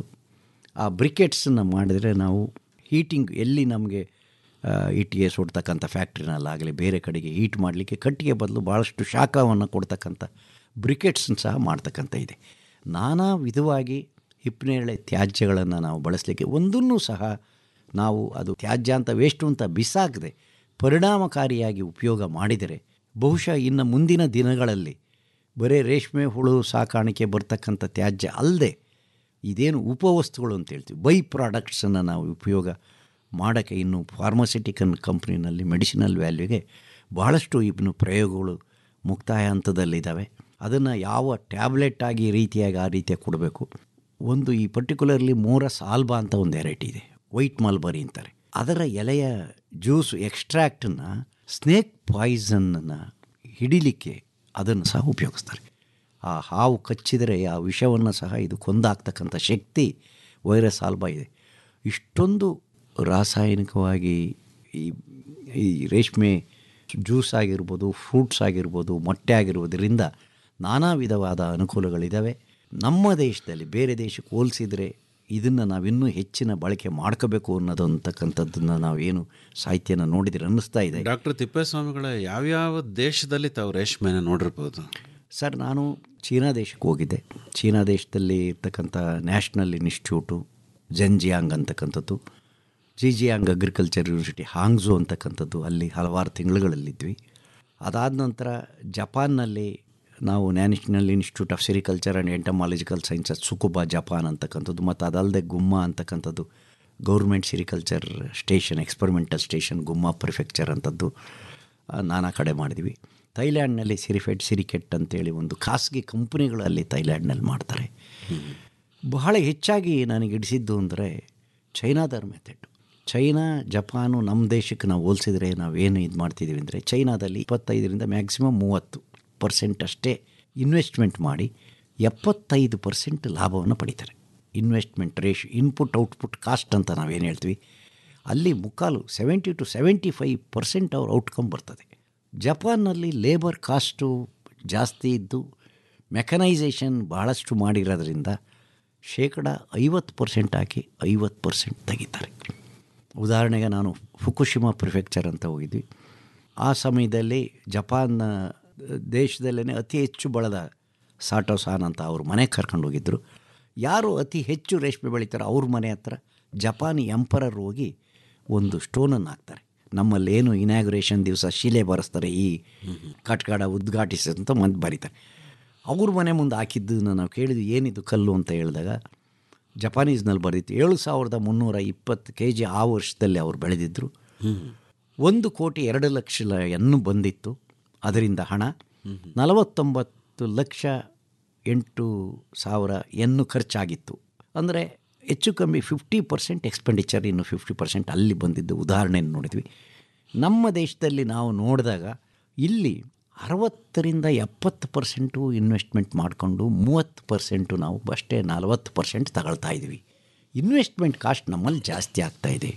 ಆ ಬ್ರಿಕೆಟ್ಸನ್ನು ಮಾಡಿದರೆ ನಾವು ಹೀಟಿಂಗ್ ಎಲ್ಲಿ ನಮಗೆ ಇಟ್ಟಿಗೆ ಸುಡ್ತಕ್ಕಂಥ ಫ್ಯಾಕ್ಟ್ರಿನಲ್ಲಾಗಲಿ ಬೇರೆ ಕಡೆಗೆ ಹೀಟ್ ಮಾಡಲಿಕ್ಕೆ ಕಟ್ಟಿಗೆ ಬದಲು ಭಾಳಷ್ಟು ಶಾಖವನ್ನು ಕೊಡ್ತಕ್ಕಂಥ ಬ್ರಿಕೆಟ್ಸನ್ನು ಸಹ ಮಾಡ್ತಕ್ಕಂಥ ಇದೆ ನಾನಾ ವಿಧವಾಗಿ ಹಿಪ್ಪನೇಳೆ ತ್ಯಾಜ್ಯಗಳನ್ನು ನಾವು ಬಳಸಲಿಕ್ಕೆ ಒಂದನ್ನು ಸಹ ನಾವು ಅದು ತ್ಯಾಜ್ಯ ಅಂತ ವೇಸ್ಟು ಅಂತ ಬಿಸಾಕದೆ ಪರಿಣಾಮಕಾರಿಯಾಗಿ ಉಪಯೋಗ ಮಾಡಿದರೆ ಬಹುಶಃ ಇನ್ನು ಮುಂದಿನ ದಿನಗಳಲ್ಲಿ ಬರೀ ರೇಷ್ಮೆ ಹುಳು ಸಾಕಾಣಿಕೆ ಬರ್ತಕ್ಕಂಥ ತ್ಯಾಜ್ಯ ಅಲ್ಲದೆ ಇದೇನು ಉಪವಸ್ತುಗಳು ಅಂತ ಹೇಳ್ತೀವಿ ಬೈ ಪ್ರಾಡಕ್ಟ್ಸನ್ನು ನಾವು ಉಪಯೋಗ ಮಾಡೋಕ್ಕೆ ಇನ್ನು ಫಾರ್ಮಸ್ಯೂಟಿಕಲ್ ಕಂಪ್ನಿನಲ್ಲಿ ಮೆಡಿಸಿನಲ್ ವ್ಯಾಲ್ಯೂಗೆ ಭಾಳಷ್ಟು ಇನ್ನು ಪ್ರಯೋಗಗಳು ಮುಕ್ತಾಯ ಹಂತದಲ್ಲಿದ್ದಾವೆ ಅದನ್ನು ಯಾವ ಟ್ಯಾಬ್ಲೆಟ್ ಆಗಿ ರೀತಿಯಾಗಿ ಆ ರೀತಿಯಾಗಿ ಕೊಡಬೇಕು ಒಂದು ಈ ಪರ್ಟಿಕ್ಯುಲರ್ಲಿ ಮೋರಸ್ ಆಲ್ಬಾ ಅಂತ ಒಂದು ವೆರೈಟಿ ಇದೆ ವೈಟ್ ಮಲ್ಬರಿ ಅಂತಾರೆ ಅದರ ಎಲೆಯ ಜ್ಯೂಸ್ ಎಕ್ಸ್ಟ್ರಾಕ್ಟನ್ನು ಸ್ನೇಕ್ ಪಾಯ್ಸನ್ನನ್ನು ಹಿಡಿಲಿಕ್ಕೆ ಅದನ್ನು ಸಹ ಉಪಯೋಗಿಸ್ತಾರೆ ಆ ಹಾವು ಕಚ್ಚಿದರೆ ಆ ವಿಷವನ್ನು ಸಹ ಇದು ಕೊಂದಾಕ್ತಕ್ಕಂಥ ಶಕ್ತಿ ವೈರಸ್ ಆಲ್ಬಾ ಇದೆ ಇಷ್ಟೊಂದು ರಾಸಾಯನಿಕವಾಗಿ ಈ ಈ ರೇಷ್ಮೆ ಜ್ಯೂಸ್ ಆಗಿರ್ಬೋದು ಫ್ರೂಟ್ಸ್ ಆಗಿರ್ಬೋದು ಮೊಟ್ಟೆ ಆಗಿರ್ಬೋದರಿಂದ ನಾನಾ ವಿಧವಾದ ಅನುಕೂಲಗಳಿದ್ದಾವೆ ನಮ್ಮ ದೇಶದಲ್ಲಿ ಬೇರೆ ದೇಶಕ್ಕೆ ಹೋಲಿಸಿದರೆ ಇದನ್ನು ನಾವಿನ್ನೂ ಹೆಚ್ಚಿನ ಬಳಕೆ ಮಾಡ್ಕೋಬೇಕು ಅನ್ನೋದು ಅಂತಕ್ಕಂಥದ್ದನ್ನು ನಾವೇನು ಸಾಹಿತ್ಯನ ನೋಡಿದರೆ ಅನ್ನಿಸ್ತಾ ಇದೆ ಡಾಕ್ಟರ್ ತಿಪ್ಪೇಸ್ವಾಮಿಗಳ ಯಾವ್ಯಾವ ದೇಶದಲ್ಲಿ ತಾವು ರೇಷ್ಮೆನ ನೋಡಿರ್ಬೋದು ಸರ್ ನಾನು ಚೀನಾ ದೇಶಕ್ಕೆ ಹೋಗಿದ್ದೆ ಚೀನಾ ದೇಶದಲ್ಲಿ ಇರ್ತಕ್ಕಂಥ ನ್ಯಾಷನಲ್ ಇನ್ಸ್ಟಿಟ್ಯೂಟು ಜೆನ್ಜಿಯಾಂಗ್ ಅಂತಕ್ಕಂಥದ್ದು ಜಿಜಿಯಾಂಗ್ ಅಗ್ರಿಕಲ್ಚರ್ ಯೂನಿವರ್ಸಿಟಿ ಹಾಂಗ್ಝು ಅಂತಕ್ಕಂಥದ್ದು ಅಲ್ಲಿ ಹಲವಾರು ತಿಂಗಳುಗಳಲ್ಲಿದ್ವಿ ಅದಾದ ನಂತರ ಜಪಾನ್ನಲ್ಲಿ ನಾವು national institute of sericulture and entomological sciences Tsukuba Japan ಅಂತಕ್ಕಂಥದ್ದು ಮತ್ತು ಅದಲ್ಲದೆ ಗುಮ್ಮ ಅಂತಕ್ಕಂಥದ್ದು government sericulture station experimental station Gunma prefecture ಅಂಥದ್ದು ಆ, ನಾನಾ ಕಡೆ ಮಾಡಿದ್ವಿ ಥೈಲ್ಯಾಂಡ್ನಲ್ಲಿ ಸಿರಿಫೆಡ್ ಸಿರಿಕೆಟ್ ಅಂತೇಳಿ ಒಂದು ಖಾಸಗಿ ಕಂಪ್ನಿಗಳು ಅಲ್ಲಿ ಥೈಲ್ಯಾಂಡ್ನಲ್ಲಿ ಮಾಡ್ತಾರೆ ಬಹಳ ಹೆಚ್ಚಾಗಿ ನನಗೆ ಹಿಡಿಸಿದ್ದು ಅಂದರೆ ಚೈನಾದರ ಮೆಥಡ್ ಚೈನಾ ಜಪಾನು ನಮ್ಮ ದೇಶಕ್ಕೆ ನಾವು ಹೋಲಿಸಿದ್ರೆ ನಾವೇನು ಇದು ಮಾಡ್ತಿದ್ದೀವಿ ಅಂದರೆ ಚೈನಾದಲ್ಲಿ ಇಪ್ಪತ್ತೈದರಿಂದ ಮ್ಯಾಕ್ಸಿಮಮ್ ಮೂವತ್ತು ಪರ್ಸೆಂಟ್ ಅಷ್ಟೇ ಇನ್ವೆಸ್ಟ್ಮೆಂಟ್ ಮಾಡಿ ಎಪ್ಪತ್ತೈದು ಪರ್ಸೆಂಟ್ ಲಾಭವನ್ನು ಪಡಿತಾರೆ ಇನ್ವೆಸ್ಟ್ಮೆಂಟ್ ರೇಷ್ ಇನ್ಪುಟ್ ಔಟ್ಪುಟ್ ಕಾಸ್ಟ್ ಅಂತ ನಾವೇನು ಹೇಳ್ತೀವಿ ಅಲ್ಲಿ ಮುಕ್ಕಾಲು seventy to seventy five percent ಅವ್ರ ಔಟ್ಕಮ್ ಬರ್ತದೆ ಜಪಾನ್ನಲ್ಲಿ ಲೇಬರ್ ಕಾಸ್ಟು ಜಾಸ್ತಿ ಇದ್ದು ಮೆಕನೈಸೇಷನ್ ಭಾಳಷ್ಟು ಮಾಡಿರೋದ್ರಿಂದ ಶೇಕಡ ಐವತ್ತು ಪರ್ಸೆಂಟ್ ಹಾಕಿ ಐವತ್ತು ಪರ್ಸೆಂಟ್ ತೆಗಿತಾರೆ ಉದಾಹರಣೆಗೆ ನಾನು ಫುಕುಶಿಮಾ ಪ್ರಿಫೆಕ್ಚರ್ ಅಂತ ಹೋಗಿದ್ವಿ ಆ ಸಮಯದಲ್ಲಿ ಜಪಾನ್ ದೇಶದಲ್ಲೇ ಅತಿ ಹೆಚ್ಚು ಬಳದ ಸಾಟೋಸಾನ್ ಅಂತ ಅವ್ರ ಮನೆಗೆ ಕರ್ಕೊಂಡು ಹೋಗಿದ್ದರು ಯಾರು ಅತಿ ಹೆಚ್ಚು ರೇಷ್ಮೆ ಬೆಳೀತಾರೋ ಅವ್ರ ಮನೆ ಹತ್ರ ಜಪಾನಿ ಎಂಪರರ್ ಹೋಗಿ ಒಂದು ಸ್ಟೋನನ್ನು ಹಾಕ್ತಾರೆ ನಮ್ಮಲ್ಲಿ ಏನು ಇನಾಗ್ರೇಷನ್ ದಿವಸ ಶಿಲೆ ಬರೆಸ್ತಾರೆ ಈ ಕಟ್ಕಾಡ ಉದ್ಘಾಟಿಸಿ ಅಂತ ಮಂದು ಬರೀತಾರೆ ಅವ್ರ ಮನೆ ಮುಂದೆ ಹಾಕಿದ್ದನ್ನು ನಾವು ಕೇಳಿದ್ವಿ ಏನಿದು ಕಲ್ಲು ಅಂತ ಹೇಳಿದಾಗ ಜಪಾನೀಸ್ನಲ್ಲಿ ಬರೆದಿತ್ತು ಏಳು ಸಾವಿರದ ಮುನ್ನೂರ ಇಪ್ಪತ್ತು ಕೆ ಜಿ ಆ ವರ್ಷದಲ್ಲಿ ಅವ್ರು ಬೆಳೆದಿದ್ದರು ಒಂದು ಕೋಟಿ ಎರಡು ಲಕ್ಷ ಎನ್ನು ಬಂದಿತ್ತು ಅದರಿಂದ ಹಣ ನಲವತ್ತೊಂಬತ್ತು ಲಕ್ಷ ಎಂಟು ಸಾವಿರ ಎನ್ನು ಖರ್ಚಾಗಿತ್ತು ಅಂದರೆ ಹೆಚ್ಚು ಕಮ್ಮಿ ಫಿಫ್ಟಿ ಪರ್ಸೆಂಟ್ ಎಕ್ಸ್ಪೆಂಡಿಚರ್ ಇನ್ನು ಫಿಫ್ಟಿ ಪರ್ಸೆಂಟ್ ಅಲ್ಲಿ ಬಂದಿದ್ದು ಉದಾಹರಣೆಯನ್ನು ನೋಡಿದ್ವಿ ನಮ್ಮ ದೇಶದಲ್ಲಿ ನಾವು ನೋಡಿದಾಗ ಇಲ್ಲಿ ಅರವತ್ತರಿಂದ ಎಪ್ಪತ್ತು ಪರ್ಸೆಂಟು ಇನ್ವೆಸ್ಟ್ಮೆಂಟ್ ಮಾಡಿಕೊಂಡು ಮೂವತ್ತು ಪರ್ಸೆಂಟು ನಾವು ಅಷ್ಟೇ ನಲವತ್ತು ಪರ್ಸೆಂಟ್ ತಗೊಳ್ತಾ ಇದ್ವಿ ಇನ್ವೆಸ್ಟ್ಮೆಂಟ್ ಕಾಸ್ಟ್ ನಮ್ಮಲ್ಲಿ ಜಾಸ್ತಿ ಆಗ್ತಾ ಇದೆ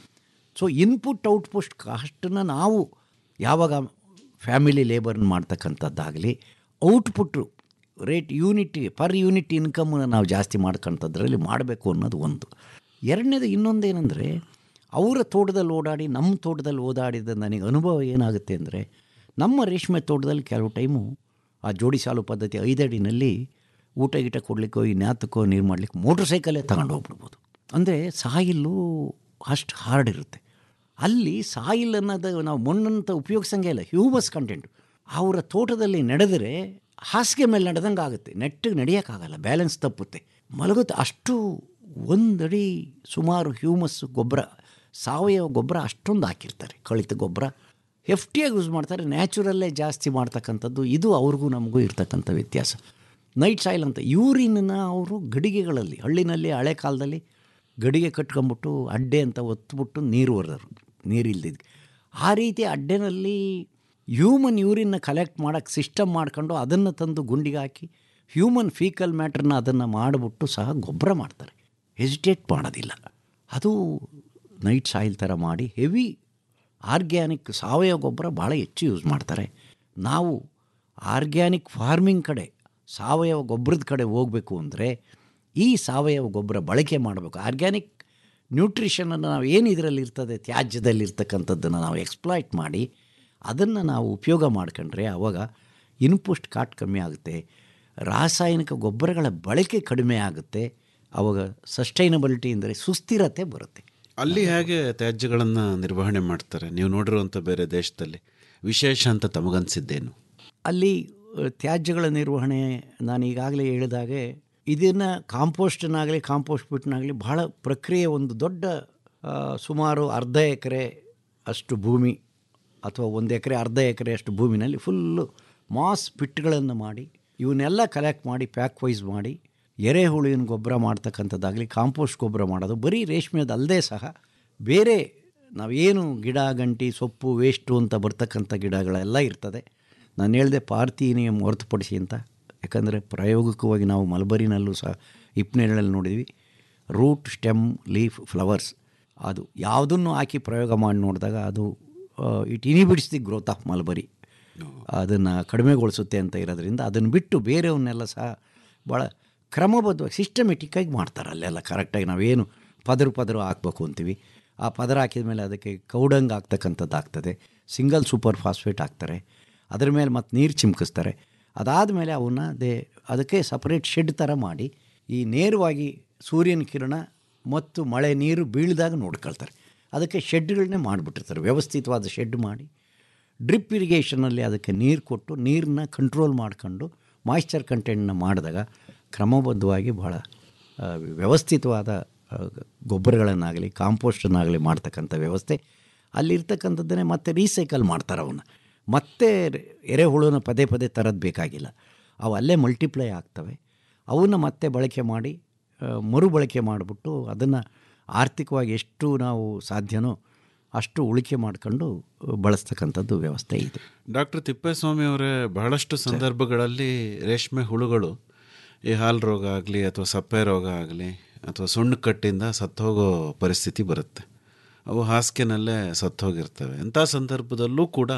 ಸೊ ಇನ್ಪುಟ್ ಔಟ್ಪುಟ್ ಕಾಸ್ಟನ್ನ ನಾವು ಯಾವಾಗ ಫ್ಯಾಮಿಲಿ ಲೇಬರ್ನ ಮಾಡ್ತಕ್ಕಂಥದ್ದಾಗಲಿ output rate unit per unit ಇನ್ಕಮನ್ನು ನಾವು ಜಾಸ್ತಿ ಮಾಡ್ಕೊಂಥದ್ರಲ್ಲಿ ಮಾಡಬೇಕು ಅನ್ನೋದು ಒಂದು ಎರಡನೇದು ಇನ್ನೊಂದೇನೆಂದರೆ ಅವರ ತೋಟದಲ್ಲಿ ಓಡಾಡಿ ನಮ್ಮ ತೋಟದಲ್ಲಿ ಓಡಾಡಿದ ನನಗೆ ಅನುಭವ ಏನಾಗುತ್ತೆ ಅಂದರೆ ನಮ್ಮ ರೇಷ್ಮೆ ತೋಟದಲ್ಲಿ ಕೆಲವು ಟೈಮು ಆ ಜೋಡಿ ಸಾಲು ಪದ್ಧತಿ ಐದಡಿನಲ್ಲಿ ಊಟ ಗೀಟ ಕೊಡಲಿಕ್ಕೋ ಇನ್ಯಾತಕ್ಕೋ ನೀರು ಮಾಡಲಿಕ್ಕೆ ಮೋಟ್ರ್ ಸೈಕಲೇ ತಗೊಂಡು ಹೋಗ್ಬಿಡ್ಬೋದು ಅಂದರೆ ಸಾಯಿಲ್ಲು ಅಷ್ಟು ಹಾರ್ಡ್ ಇರುತ್ತೆ ಅಲ್ಲಿ ಸಾಯಿಲ್ ಅನ್ನೋದು ನಾವು ಮಣ್ಣಂತ ಉಪಯೋಗಿಸಂಗೆ ಇಲ್ಲ ಹ್ಯೂಮಸ್ ಕಂಟೆಂಟ್ ಅವರ ತೋಟದಲ್ಲಿ ನಡೆದರೆ ಹಾಸಿಗೆ ಮೇಲೆ ನಡೆದಂಗೆ ಆಗುತ್ತೆ ನೆಟ್ಟಿಗೆ ನಡೆಯೋಕ್ಕಾಗಲ್ಲ ಬ್ಯಾಲೆನ್ಸ್ ತಪ್ಪುತ್ತೆ ಮಲಗುತ್ತೆ ಅಷ್ಟು ಒಂದಡಿ ಸುಮಾರು ಹ್ಯೂಮಸ್ ಗೊಬ್ಬರ ಸಾವಯವ ಗೊಬ್ಬರ ಅಷ್ಟೊಂದು ಹಾಕಿರ್ತಾರೆ ಕಳಿತ ಗೊಬ್ಬರ ಹೆಫ್ಟಿಯಾಗಿ ಯೂಸ್ ಮಾಡ್ತಾರೆ ನ್ಯಾಚುರಲ್ಲೇ ಜಾಸ್ತಿ ಮಾಡ್ತಕ್ಕಂಥದ್ದು ಇದು ಅವ್ರಿಗೂ ನಮಗೂ ಇರ್ತಕ್ಕಂಥ ವ್ಯತ್ಯಾಸ ನೈಟ್ ಸಾಯಿಲ್ ಅಂತ ಯೂರಿನನ್ನ ಅವರು ಗಡಿಗೆಗಳಲ್ಲಿ ಹಳ್ಳಿನಲ್ಲಿ ಹಳೆ ಕಾಲದಲ್ಲಿ ಗಡಿಗೆ ಕಟ್ಕೊಂಬಿಟ್ಟು ಅಡ್ಡೆ ಅಂತ ಒತ್ಬಿಟ್ಟು ನೀರು ಹೊರದರು ನೀರಿಲ್ದಿದ್ದು ಆ ರೀತಿ ಅಡ್ಡೆನಲ್ಲಿ ಹ್ಯೂಮನ್ ಯೂರಿನ್ನ ಕಲೆಕ್ಟ್ ಮಾಡೋಕ್ಕೆ ಸಿಸ್ಟಮ್ ಮಾಡ್ಕೊಂಡು ಅದನ್ನು ತಂದು ಗುಂಡಿಗೆ ಹಾಕಿ ಹ್ಯೂಮನ್ ಫೀಕಲ್ ಮ್ಯಾಟ್ರನ್ನ ಅದನ್ನು ಮಾಡಿಬಿಟ್ಟು ಸಹ ಗೊಬ್ಬರ ಮಾಡ್ತಾರೆ ಹೆಸಿಟೇಟ್ ಮಾಡೋದಿಲ್ಲ ಅದು ನೈಟ್ ಸಾಯಿಲ್ ಥರ ಮಾಡಿ ಹೆವಿ ಆರ್ಗ್ಯಾನಿಕ್ ಸಾವಯವ ಗೊಬ್ಬರ ಭಾಳ ಹೆಚ್ಚು ಯೂಸ್ ಮಾಡ್ತಾರೆ ನಾವು ಆರ್ಗ್ಯಾನಿಕ್ ಫಾರ್ಮಿಂಗ್ ಕಡೆ ಸಾವಯವ ಗೊಬ್ಬರದ ಕಡೆ ಹೋಗಬೇಕು ಅಂದರೆ ಈ ಸಾವಯವ ಗೊಬ್ಬರ ಬಳಕೆ ಮಾಡಬೇಕು ಆರ್ಗ್ಯಾನಿಕ್ ನ್ಯೂಟ್ರಿಷನನ್ನು ನಾವು ಏನು ಇದರಲ್ಲಿ ಇರ್ತದೆ ತ್ಯಾಜ್ಯದಲ್ಲಿ ಇರ್ತಕ್ಕಂಥದ್ದನ್ನು ನಾವು ಎಕ್ಸ್ಪ್ಲಾಯ್ಟ್ ಮಾಡಿ ಅದನ್ನು ನಾವು ಉಪಯೋಗ ಮಾಡ್ಕೊಂಡ್ರೆ ಆವಾಗ ಇನ್ಪುಟ್ ಕಾಟ್ ಕಮ್ಮಿ ಆಗುತ್ತೆ ರಾಸಾಯನಿಕ ಗೊಬ್ಬರಗಳ ಬಳಕೆ ಕಡಿಮೆ ಆಗುತ್ತೆ ಆವಾಗ ಸಸ್ಟೈನಬಿಲಿಟಿ ಅಂದರೆ ಸುಸ್ಥಿರತೆ ಬರುತ್ತೆ ಅಲ್ಲಿ ಹೇಗೆ ತ್ಯಾಜ್ಯಗಳನ್ನು ನಿರ್ವಹಣೆ ಮಾಡ್ತಾರೆ ನೀವು ನೋಡಿರುವಂಥ ಬೇರೆ ದೇಶದಲ್ಲಿ ವಿಶೇಷ ಅಂತ ತಮಗನ್ಸಿದ್ದೇನು ಅಲ್ಲಿ ಅ, ತ್ಯಾಜ್ಯಗಳ ನಿರ್ವಹಣೆ ನಾನು ಈಗಾಗಲೇ ಹೇಳಿದಾಗೆ ಇದನ್ನು ಕಾಂಪೋಸ್ಟನ್ನಾಗಲಿ ಕಾಂಪೋಸ್ಟ್ ಬಿಟ್ನಾಗಲಿ ಬಹಳ ಪ್ರಕ್ರಿಯೆ ಒಂದು ದೊಡ್ಡ ಆ, ಸುಮಾರು ಅರ್ಧ ಎಕರೆ ಅಷ್ಟು ಭೂಮಿ ಅಥವಾ ಒಂದು ಎಕರೆ ಅರ್ಧ ಎಕರೆ ಅಷ್ಟು ಭೂಮಿನಲ್ಲಿ ಫುಲ್ಲು ಮಾಸ್ ಪಿಟ್ಗಳನ್ನು ಮಾಡಿ ಇವನ್ನೆಲ್ಲ ಕಲೆಕ್ಟ್ ಮಾಡಿ ಪ್ಯಾಕ್ ವೈಸ್ ಮಾಡಿ ಎರೆಹುಳುವಿನ ಗೊಬ್ಬರ ಮಾಡ್ತಕ್ಕಂಥದ್ದಾಗಲಿ ಕಾಂಪೋಸ್ಟ್ ಗೊಬ್ಬರ ಮಾಡೋದು ಬರೀ ರೇಷ್ಮೆದು ಅಲ್ಲದೆ ಸಹ ಬೇರೆ ನಾವೇನು ಗಿಡ ಗಂಟಿ ಸೊಪ್ಪು ವೇಸ್ಟು ಅಂತ ಬರ್ತಕ್ಕಂಥ ಗಿಡಗಳೆಲ್ಲ ಇರ್ತದೆ ನಾನು ಹೇಳಿದೆ ಪಾರ್ಥೀನಿಯಂ ಹೊರತುಪಡಿಸಿ ಅಂತ ಯಾಕಂದರೆ ಪ್ರಾಯೋಗಿಕವಾಗಿ ನಾವು ಮಲ್ಬರಿನಲ್ಲೂ ಸಹ ಹಿಪ್ನೇರಳಲ್ಲಿ ನೋಡಿದ್ವಿ ರೂಟ್ ಸ್ಟೆಮ್ ಲೀಫ್ ಫ್ಲವರ್ಸ್ ಅದು ಯಾವುದನ್ನು ಹಾಕಿ ಪ್ರಯೋಗ ಮಾಡಿ ನೋಡಿದಾಗ ಅದು it inhibits the growth of mulberry ಅದನ್ನು ಕಡಿಮೆಗೊಳಿಸುತ್ತೆ ಅಂತ ಇರೋದ್ರಿಂದ ಅದನ್ನು ಬಿಟ್ಟು ಬೇರೆಯವನ್ನೆಲ್ಲ ಸಹ ಭಾಳ ಕ್ರಮಬದ್ಧವಾಗಿ ಸಿಸ್ಟಮೆಟಿಕ್ಕಾಗಿ ಮಾಡ್ತಾರೆ ಅಲ್ಲೆಲ್ಲ ಕರೆಕ್ಟಾಗಿ ನಾವೇನು ಪದರು ಪದರು ಹಾಕ್ಬೇಕು ಅಂತೀವಿ ಆ ಪದರ ಹಾಕಿದ ಮೇಲೆ ಅದಕ್ಕೆ ಕೌಡಂಗ್ ಆಗ್ತಕ್ಕಂಥದ್ದು ಆಗ್ತದೆ ಸಿಂಗಲ್ ಸೂಪರ್ ಫಾಸ್ಫೇಟ್ ಹಾಕ್ತಾರೆ ಅದ್ರ ಮೇಲೆ ಮತ್ತೆ ನೀರು ಚಿಮ್ಕಿಸ್ತಾರೆ ಅದಾದಮೇಲೆ ಅವನ್ನ ದೇ ಅದಕ್ಕೆ ಸಪ್ರೇಟ್ ಶೆಡ್ ಥರ ಮಾಡಿ ಈ ನೇರವಾಗಿ ಸೂರ್ಯನ ಕಿರಣ ಮತ್ತು ಮಳೆ ನೀರು ಬೀಳಿದಾಗ ನೋಡ್ಕೊಳ್ತಾರೆ ಅದಕ್ಕೆ ಶೆಡ್ಗಳನ್ನೇ ಮಾಡಿಬಿಟ್ಟಿರ್ತಾರೆ ವ್ಯವಸ್ಥಿತವಾದ ಶೆಡ್ ಮಾಡಿ ಡ್ರಿಪ್ ಇರಿಗೇಷನಲ್ಲಿ ಅದಕ್ಕೆ ನೀರು ಕೊಟ್ಟು ನೀರನ್ನ ಕಂಟ್ರೋಲ್ ಮಾಡ್ಕೊಂಡು ಮಾಯ್ಶ್ಚರ್ ಕಂಟೆಂಟ್ನ ಮಾಡಿದಾಗ ಕ್ರಮಬದ್ಧವಾಗಿ ಭಾಳ ಆ, ವ್ಯವಸ್ಥಿತವಾದ ಆ, ಗೊಬ್ಬರಗಳನ್ನಾಗಲಿ ಕಾಂಪೋಸ್ಟನ್ನಾಗಲಿ ಮಾಡ್ತಕ್ಕಂಥ ವ್ಯವಸ್ಥೆ ಅಲ್ಲಿರ್ತಕ್ಕಂಥದ್ದನ್ನೇ ಮತ್ತೆ ರೀಸೈಕಲ್ ಮಾಡ್ತಾರೆ ಅವನ್ನ ಮತ್ತೆ ಎರೆಹುಳುನ ಪದೇ ಪದೇ ತರೋದು ಬೇಕಾಗಿಲ್ಲ ಅವು ಅಲ್ಲೇ ಮಲ್ಟಿಪ್ಲೈ ಆಗ್ತವೆ ಅವನ್ನ ಮತ್ತೆ ಬಳಕೆ ಮಾಡಿ ಆ, ಮರುಬಳಕೆ ಮಾಡಿಬಿಟ್ಟು ಅದನ್ನು ಆರ್ಥಿಕವಾಗಿ ಎಷ್ಟು ನಾವು ಸಾಧ್ಯನೋ ಅಷ್ಟು ಉಳಿಕೆ ಮಾಡ್ಕೊಂಡು ಬಳಸ್ತಕ್ಕಂಥದ್ದು ವ್ಯವಸ್ಥೆ ಇದೆ ಡಾಕ್ಟರ್ ತಿಪ್ಪೇಸ್ವಾಮಿ ಅವರೇ ಬಹಳಷ್ಟು ಸಂದರ್ಭಗಳಲ್ಲಿ ರೇಷ್ಮೆ ಹುಳುಗಳು ಈ ಹಾಲು ರೋಗ ಆಗಲಿ ಅಥವಾ ಸಪ್ಪೆ ರೋಗ ಆಗಲಿ ಅಥವಾ ಸುಣ್ಣ ಕಟ್ಟಿಂದ ಸತ್ತೋಗೋ ಪರಿಸ್ಥಿತಿ ಬರುತ್ತೆ ಅವು ಹಾಸಿಗೆನಲ್ಲೇ ಸತ್ತೋಗಿರ್ತವೆ ಅಂಥ ಸಂದರ್ಭದಲ್ಲೂ ಕೂಡ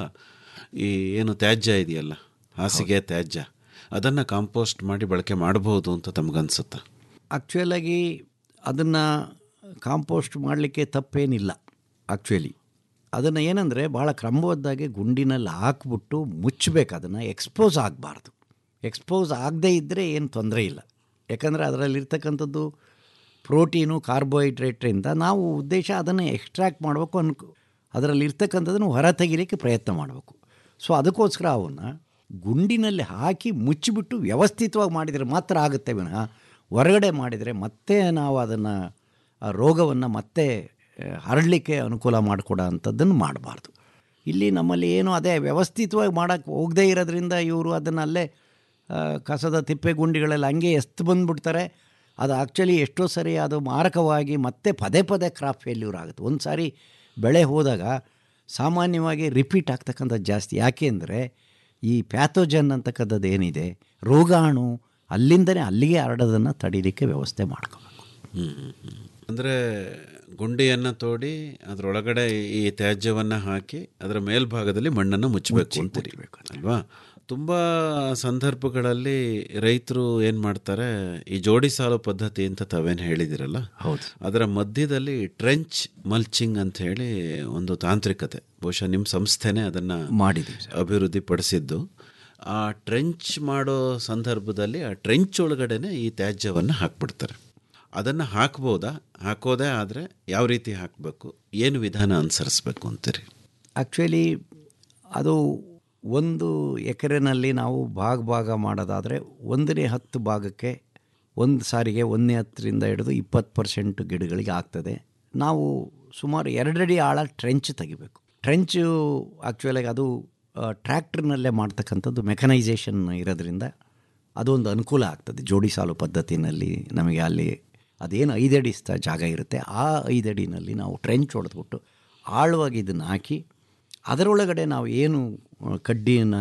ಈ ಏನು ತ್ಯಾಜ್ಯ ಇದೆಯಲ್ಲ ಹಾಸಿಗೆ ತ್ಯಾಜ್ಯ ಅದನ್ನು ಕಾಂಪೋಸ್ಟ್ ಮಾಡಿ ಬಳಕೆ ಮಾಡಬಹುದು ಅಂತ ತಮಗನ್ಸುತ್ತಾ ಆ್ಯಕ್ಚುಯಲಾಗಿ ಅದನ್ನು ಕಾಂಪೋಸ್ಟ್ ಮಾಡಲಿಕ್ಕೆ ತಪ್ಪೇನಿಲ್ಲ ಆ್ಯಕ್ಚುಲಿ ಅದನ್ನು ಏನಂದರೆ ಭಾಳ ಕ್ರಮಬದ್ಧಾಗಿ ಗುಂಡಿನಲ್ಲಿ ಹಾಕ್ಬಿಟ್ಟು ಮುಚ್ಚಬೇಕು ಅದನ್ನು ಎಕ್ಸ್ಪೋಸ್ ಆಗಬಾರ್ದು ಎಕ್ಸ್ಪೋಸ್ ಆಗದೇ ಇದ್ದರೆ ಏನು ತೊಂದರೆ ಇಲ್ಲ ಯಾಕಂದರೆ ಅದರಲ್ಲಿರ್ತಕ್ಕಂಥದ್ದು ಪ್ರೋಟೀನು ಕಾರ್ಬೋಹೈಡ್ರೇಟ್ರಿಂದ ನಾವು ಉದ್ದೇಶ ಅದನ್ನು ಎಕ್ಸ್ಟ್ರಾಕ್ಟ್ ಮಾಡಬೇಕು ಅನ್ಕೋ ಅದರಲ್ಲಿ ಇರ್ತಕ್ಕಂಥದ್ದನ್ನು ಹೊರ ತೆಗಿಲಿಕ್ಕೆ ಪ್ರಯತ್ನ ಮಾಡಬೇಕು ಸೊ ಅದಕ್ಕೋಸ್ಕರ ಅವನ್ನ ಗುಂಡಿನಲ್ಲಿ ಹಾಕಿ ಮುಚ್ಚಿಬಿಟ್ಟು ವ್ಯವಸ್ಥಿತವಾಗಿ ಮಾಡಿದರೆ ಮಾತ್ರ ಆಗುತ್ತೆ ವಿನಃ ಹೊರಗಡೆ ಮಾಡಿದರೆ ಮತ್ತೆ ನಾವು ಅದನ್ನು ಆ ರೋಗವನ್ನು ಮತ್ತೆ ಹರಡಲಿಕ್ಕೆ ಅನುಕೂಲ ಮಾಡಿಕೊಡೋ ಅಂಥದ್ದನ್ನು ಮಾಡಬಾರ್ದು ಇಲ್ಲಿ ನಮ್ಮಲ್ಲಿ ಏನು ಅದೇ ವ್ಯವಸ್ಥಿತವಾಗಿ ಮಾಡೋಕ್ಕೆ ಹೋಗದೇ ಇರೋದ್ರಿಂದ ಇವರು ಅದನ್ನು ಅಲ್ಲೇ ಆ, ಕಸದ ತಿಪ್ಪೆ ಗುಂಡಿಗಳಲ್ಲಿ ಹಂಗೆ ಎಸ್ತು ಬಂದುಬಿಡ್ತಾರೆ ಅದು ಆ್ಯಕ್ಚುಲಿ ಎಷ್ಟೋ ಸರಿ ಅದು ಮಾರಕವಾಗಿ ಮತ್ತೆ ಪದೇ ಪದೇ ಕ್ರಾಪ್ ಫೇಲ್ಯೂರ್ ಆಗುತ್ತೆ ಒಂದು ಸಾರಿ ಬೆಳೆ ಹೋದಾಗ ಸಾಮಾನ್ಯವಾಗಿ ರಿಪೀಟ್ ಆಗ್ತಕ್ಕಂಥದ್ದು ಜಾಸ್ತಿ ಯಾಕೆ ಅಂದರೆ ಈ ಪ್ಯಾಥೋಜನ್ ಅಂತಕ್ಕಂಥದ್ದು ಏನಿದೆ ರೋಗಾಣು ಅಲ್ಲಿಂದನೇ ಅಲ್ಲಿಗೆ ಹರಡೋದನ್ನು ತಡೀಲಿಕ್ಕೆ ವ್ಯವಸ್ಥೆ ಮಾಡ್ಕೋಬೇಕು ಅಂದರೆ ಗುಂಡಿಯನ್ನು ತೋಡಿ ಅದರೊಳಗಡೆ ಈ ತ್ಯಾಜ್ಯವನ್ನು ಹಾಕಿ ಅದರ ಮೇಲ್ಭಾಗದಲ್ಲಿ ಮಣ್ಣನ್ನು ಮುಚ್ಚಬೇಕು ಅಂತೀರಿ ಅಲ್ವಾ ತುಂಬ ಸಂದರ್ಭಗಳಲ್ಲಿ ರೈತರು ಏನು ಮಾಡ್ತಾರೆ ಈ ಜೋಡಿ ಸಾಲು ಪದ್ಧತಿ ಅಂತ ತಾವೇನು ಹೇಳಿದಿರಲ್ಲ ಹೌದು ಅದರ ಮಧ್ಯದಲ್ಲಿ ಟ್ರೆಂಚ್ ಮಲ್ಚಿಂಗ್ ಅಂತ ಹೇಳಿ ಒಂದು ತಾಂತ್ರಿಕತೆ ಬಹುಶಃ ನಿಮ್ಮ ಸಂಸ್ಥೆನೇ ಅದನ್ನು ಮಾಡಿದ್ದೀವಿ ಸರ್ ಅಭಿವೃದ್ಧಿ ಪಡಿಸಿದ್ದು ಆ ಟ್ರೆಂಚ್ ಮಾಡೋ ಸಂದರ್ಭದಲ್ಲಿ ಆ ಟ್ರೆಂಚ್ ಒಳಗಡೆನೆ ಈ ತ್ಯಾಜ್ಯವನ್ನು ಹಾಕ್ಬಿಡ್ತಾರೆ ಅದನ್ನು ಹಾಕ್ಬೋದಾ ಹಾಕೋದೇ ಆದರೆ ಯಾವ ರೀತಿ ಹಾಕಬೇಕು ಏನು ವಿಧಾನ ಅನುಸರಿಸ್ಬೇಕು ಅಂತೀರಿ ಆ್ಯಕ್ಚುಲಿ ಅದು ಒಂದು ಎಕರೆನಲ್ಲಿ ನಾವು ಭಾಗ ಭಾಗ ಮಾಡೋದಾದರೆ ಒಂದನೇ ಹತ್ತು ಭಾಗಕ್ಕೆ ಒಂದು ಸಾರಿಗೆ ಒಂದನೇ ಹತ್ತರಿಂದ ಹಿಡಿದು ಇಪ್ಪತ್ತು ಪರ್ಸೆಂಟ್ ಗಿಡಗಳಿಗೆ ಆಗ್ತದೆ ನಾವು ಸುಮಾರು ಎರಡಡಿ ಆಳ ಟ್ರೆಂಚ್ ತೆಗಿಬೇಕು ಟ್ರೆಂಚು ಆ್ಯಕ್ಚುಲಾಗಿ ಅದು ಟ್ರ್ಯಾಕ್ಟರ್ನಲ್ಲೇ ಮಾಡ್ತಕ್ಕಂಥದ್ದು ಮೆಕನೈಸೇಷನ್ ಇರೋದ್ರಿಂದ ಅದೊಂದು ಅನುಕೂಲ ಆಗ್ತದೆ ಜೋಡಿ ಸಾಲು ಪದ್ಧತಿನಲ್ಲಿ ನಮಗೆ ಅಲ್ಲಿ ಅದೇನು ಐದಡಿ ಸ್ಥ ಜಾಗ ಇರುತ್ತೆ ಆ ಐದಡಿನಲ್ಲಿ ನಾವು ಟ್ರೆಂಚ್ ಹೊಡೆದ್ಬಿಟ್ಟು ಆಳವಾಗಿ ಇದನ್ನು ಹಾಕಿ ಅದರೊಳಗಡೆ ನಾವು ಏನು ಆ, ಕಡ್ಡಿನ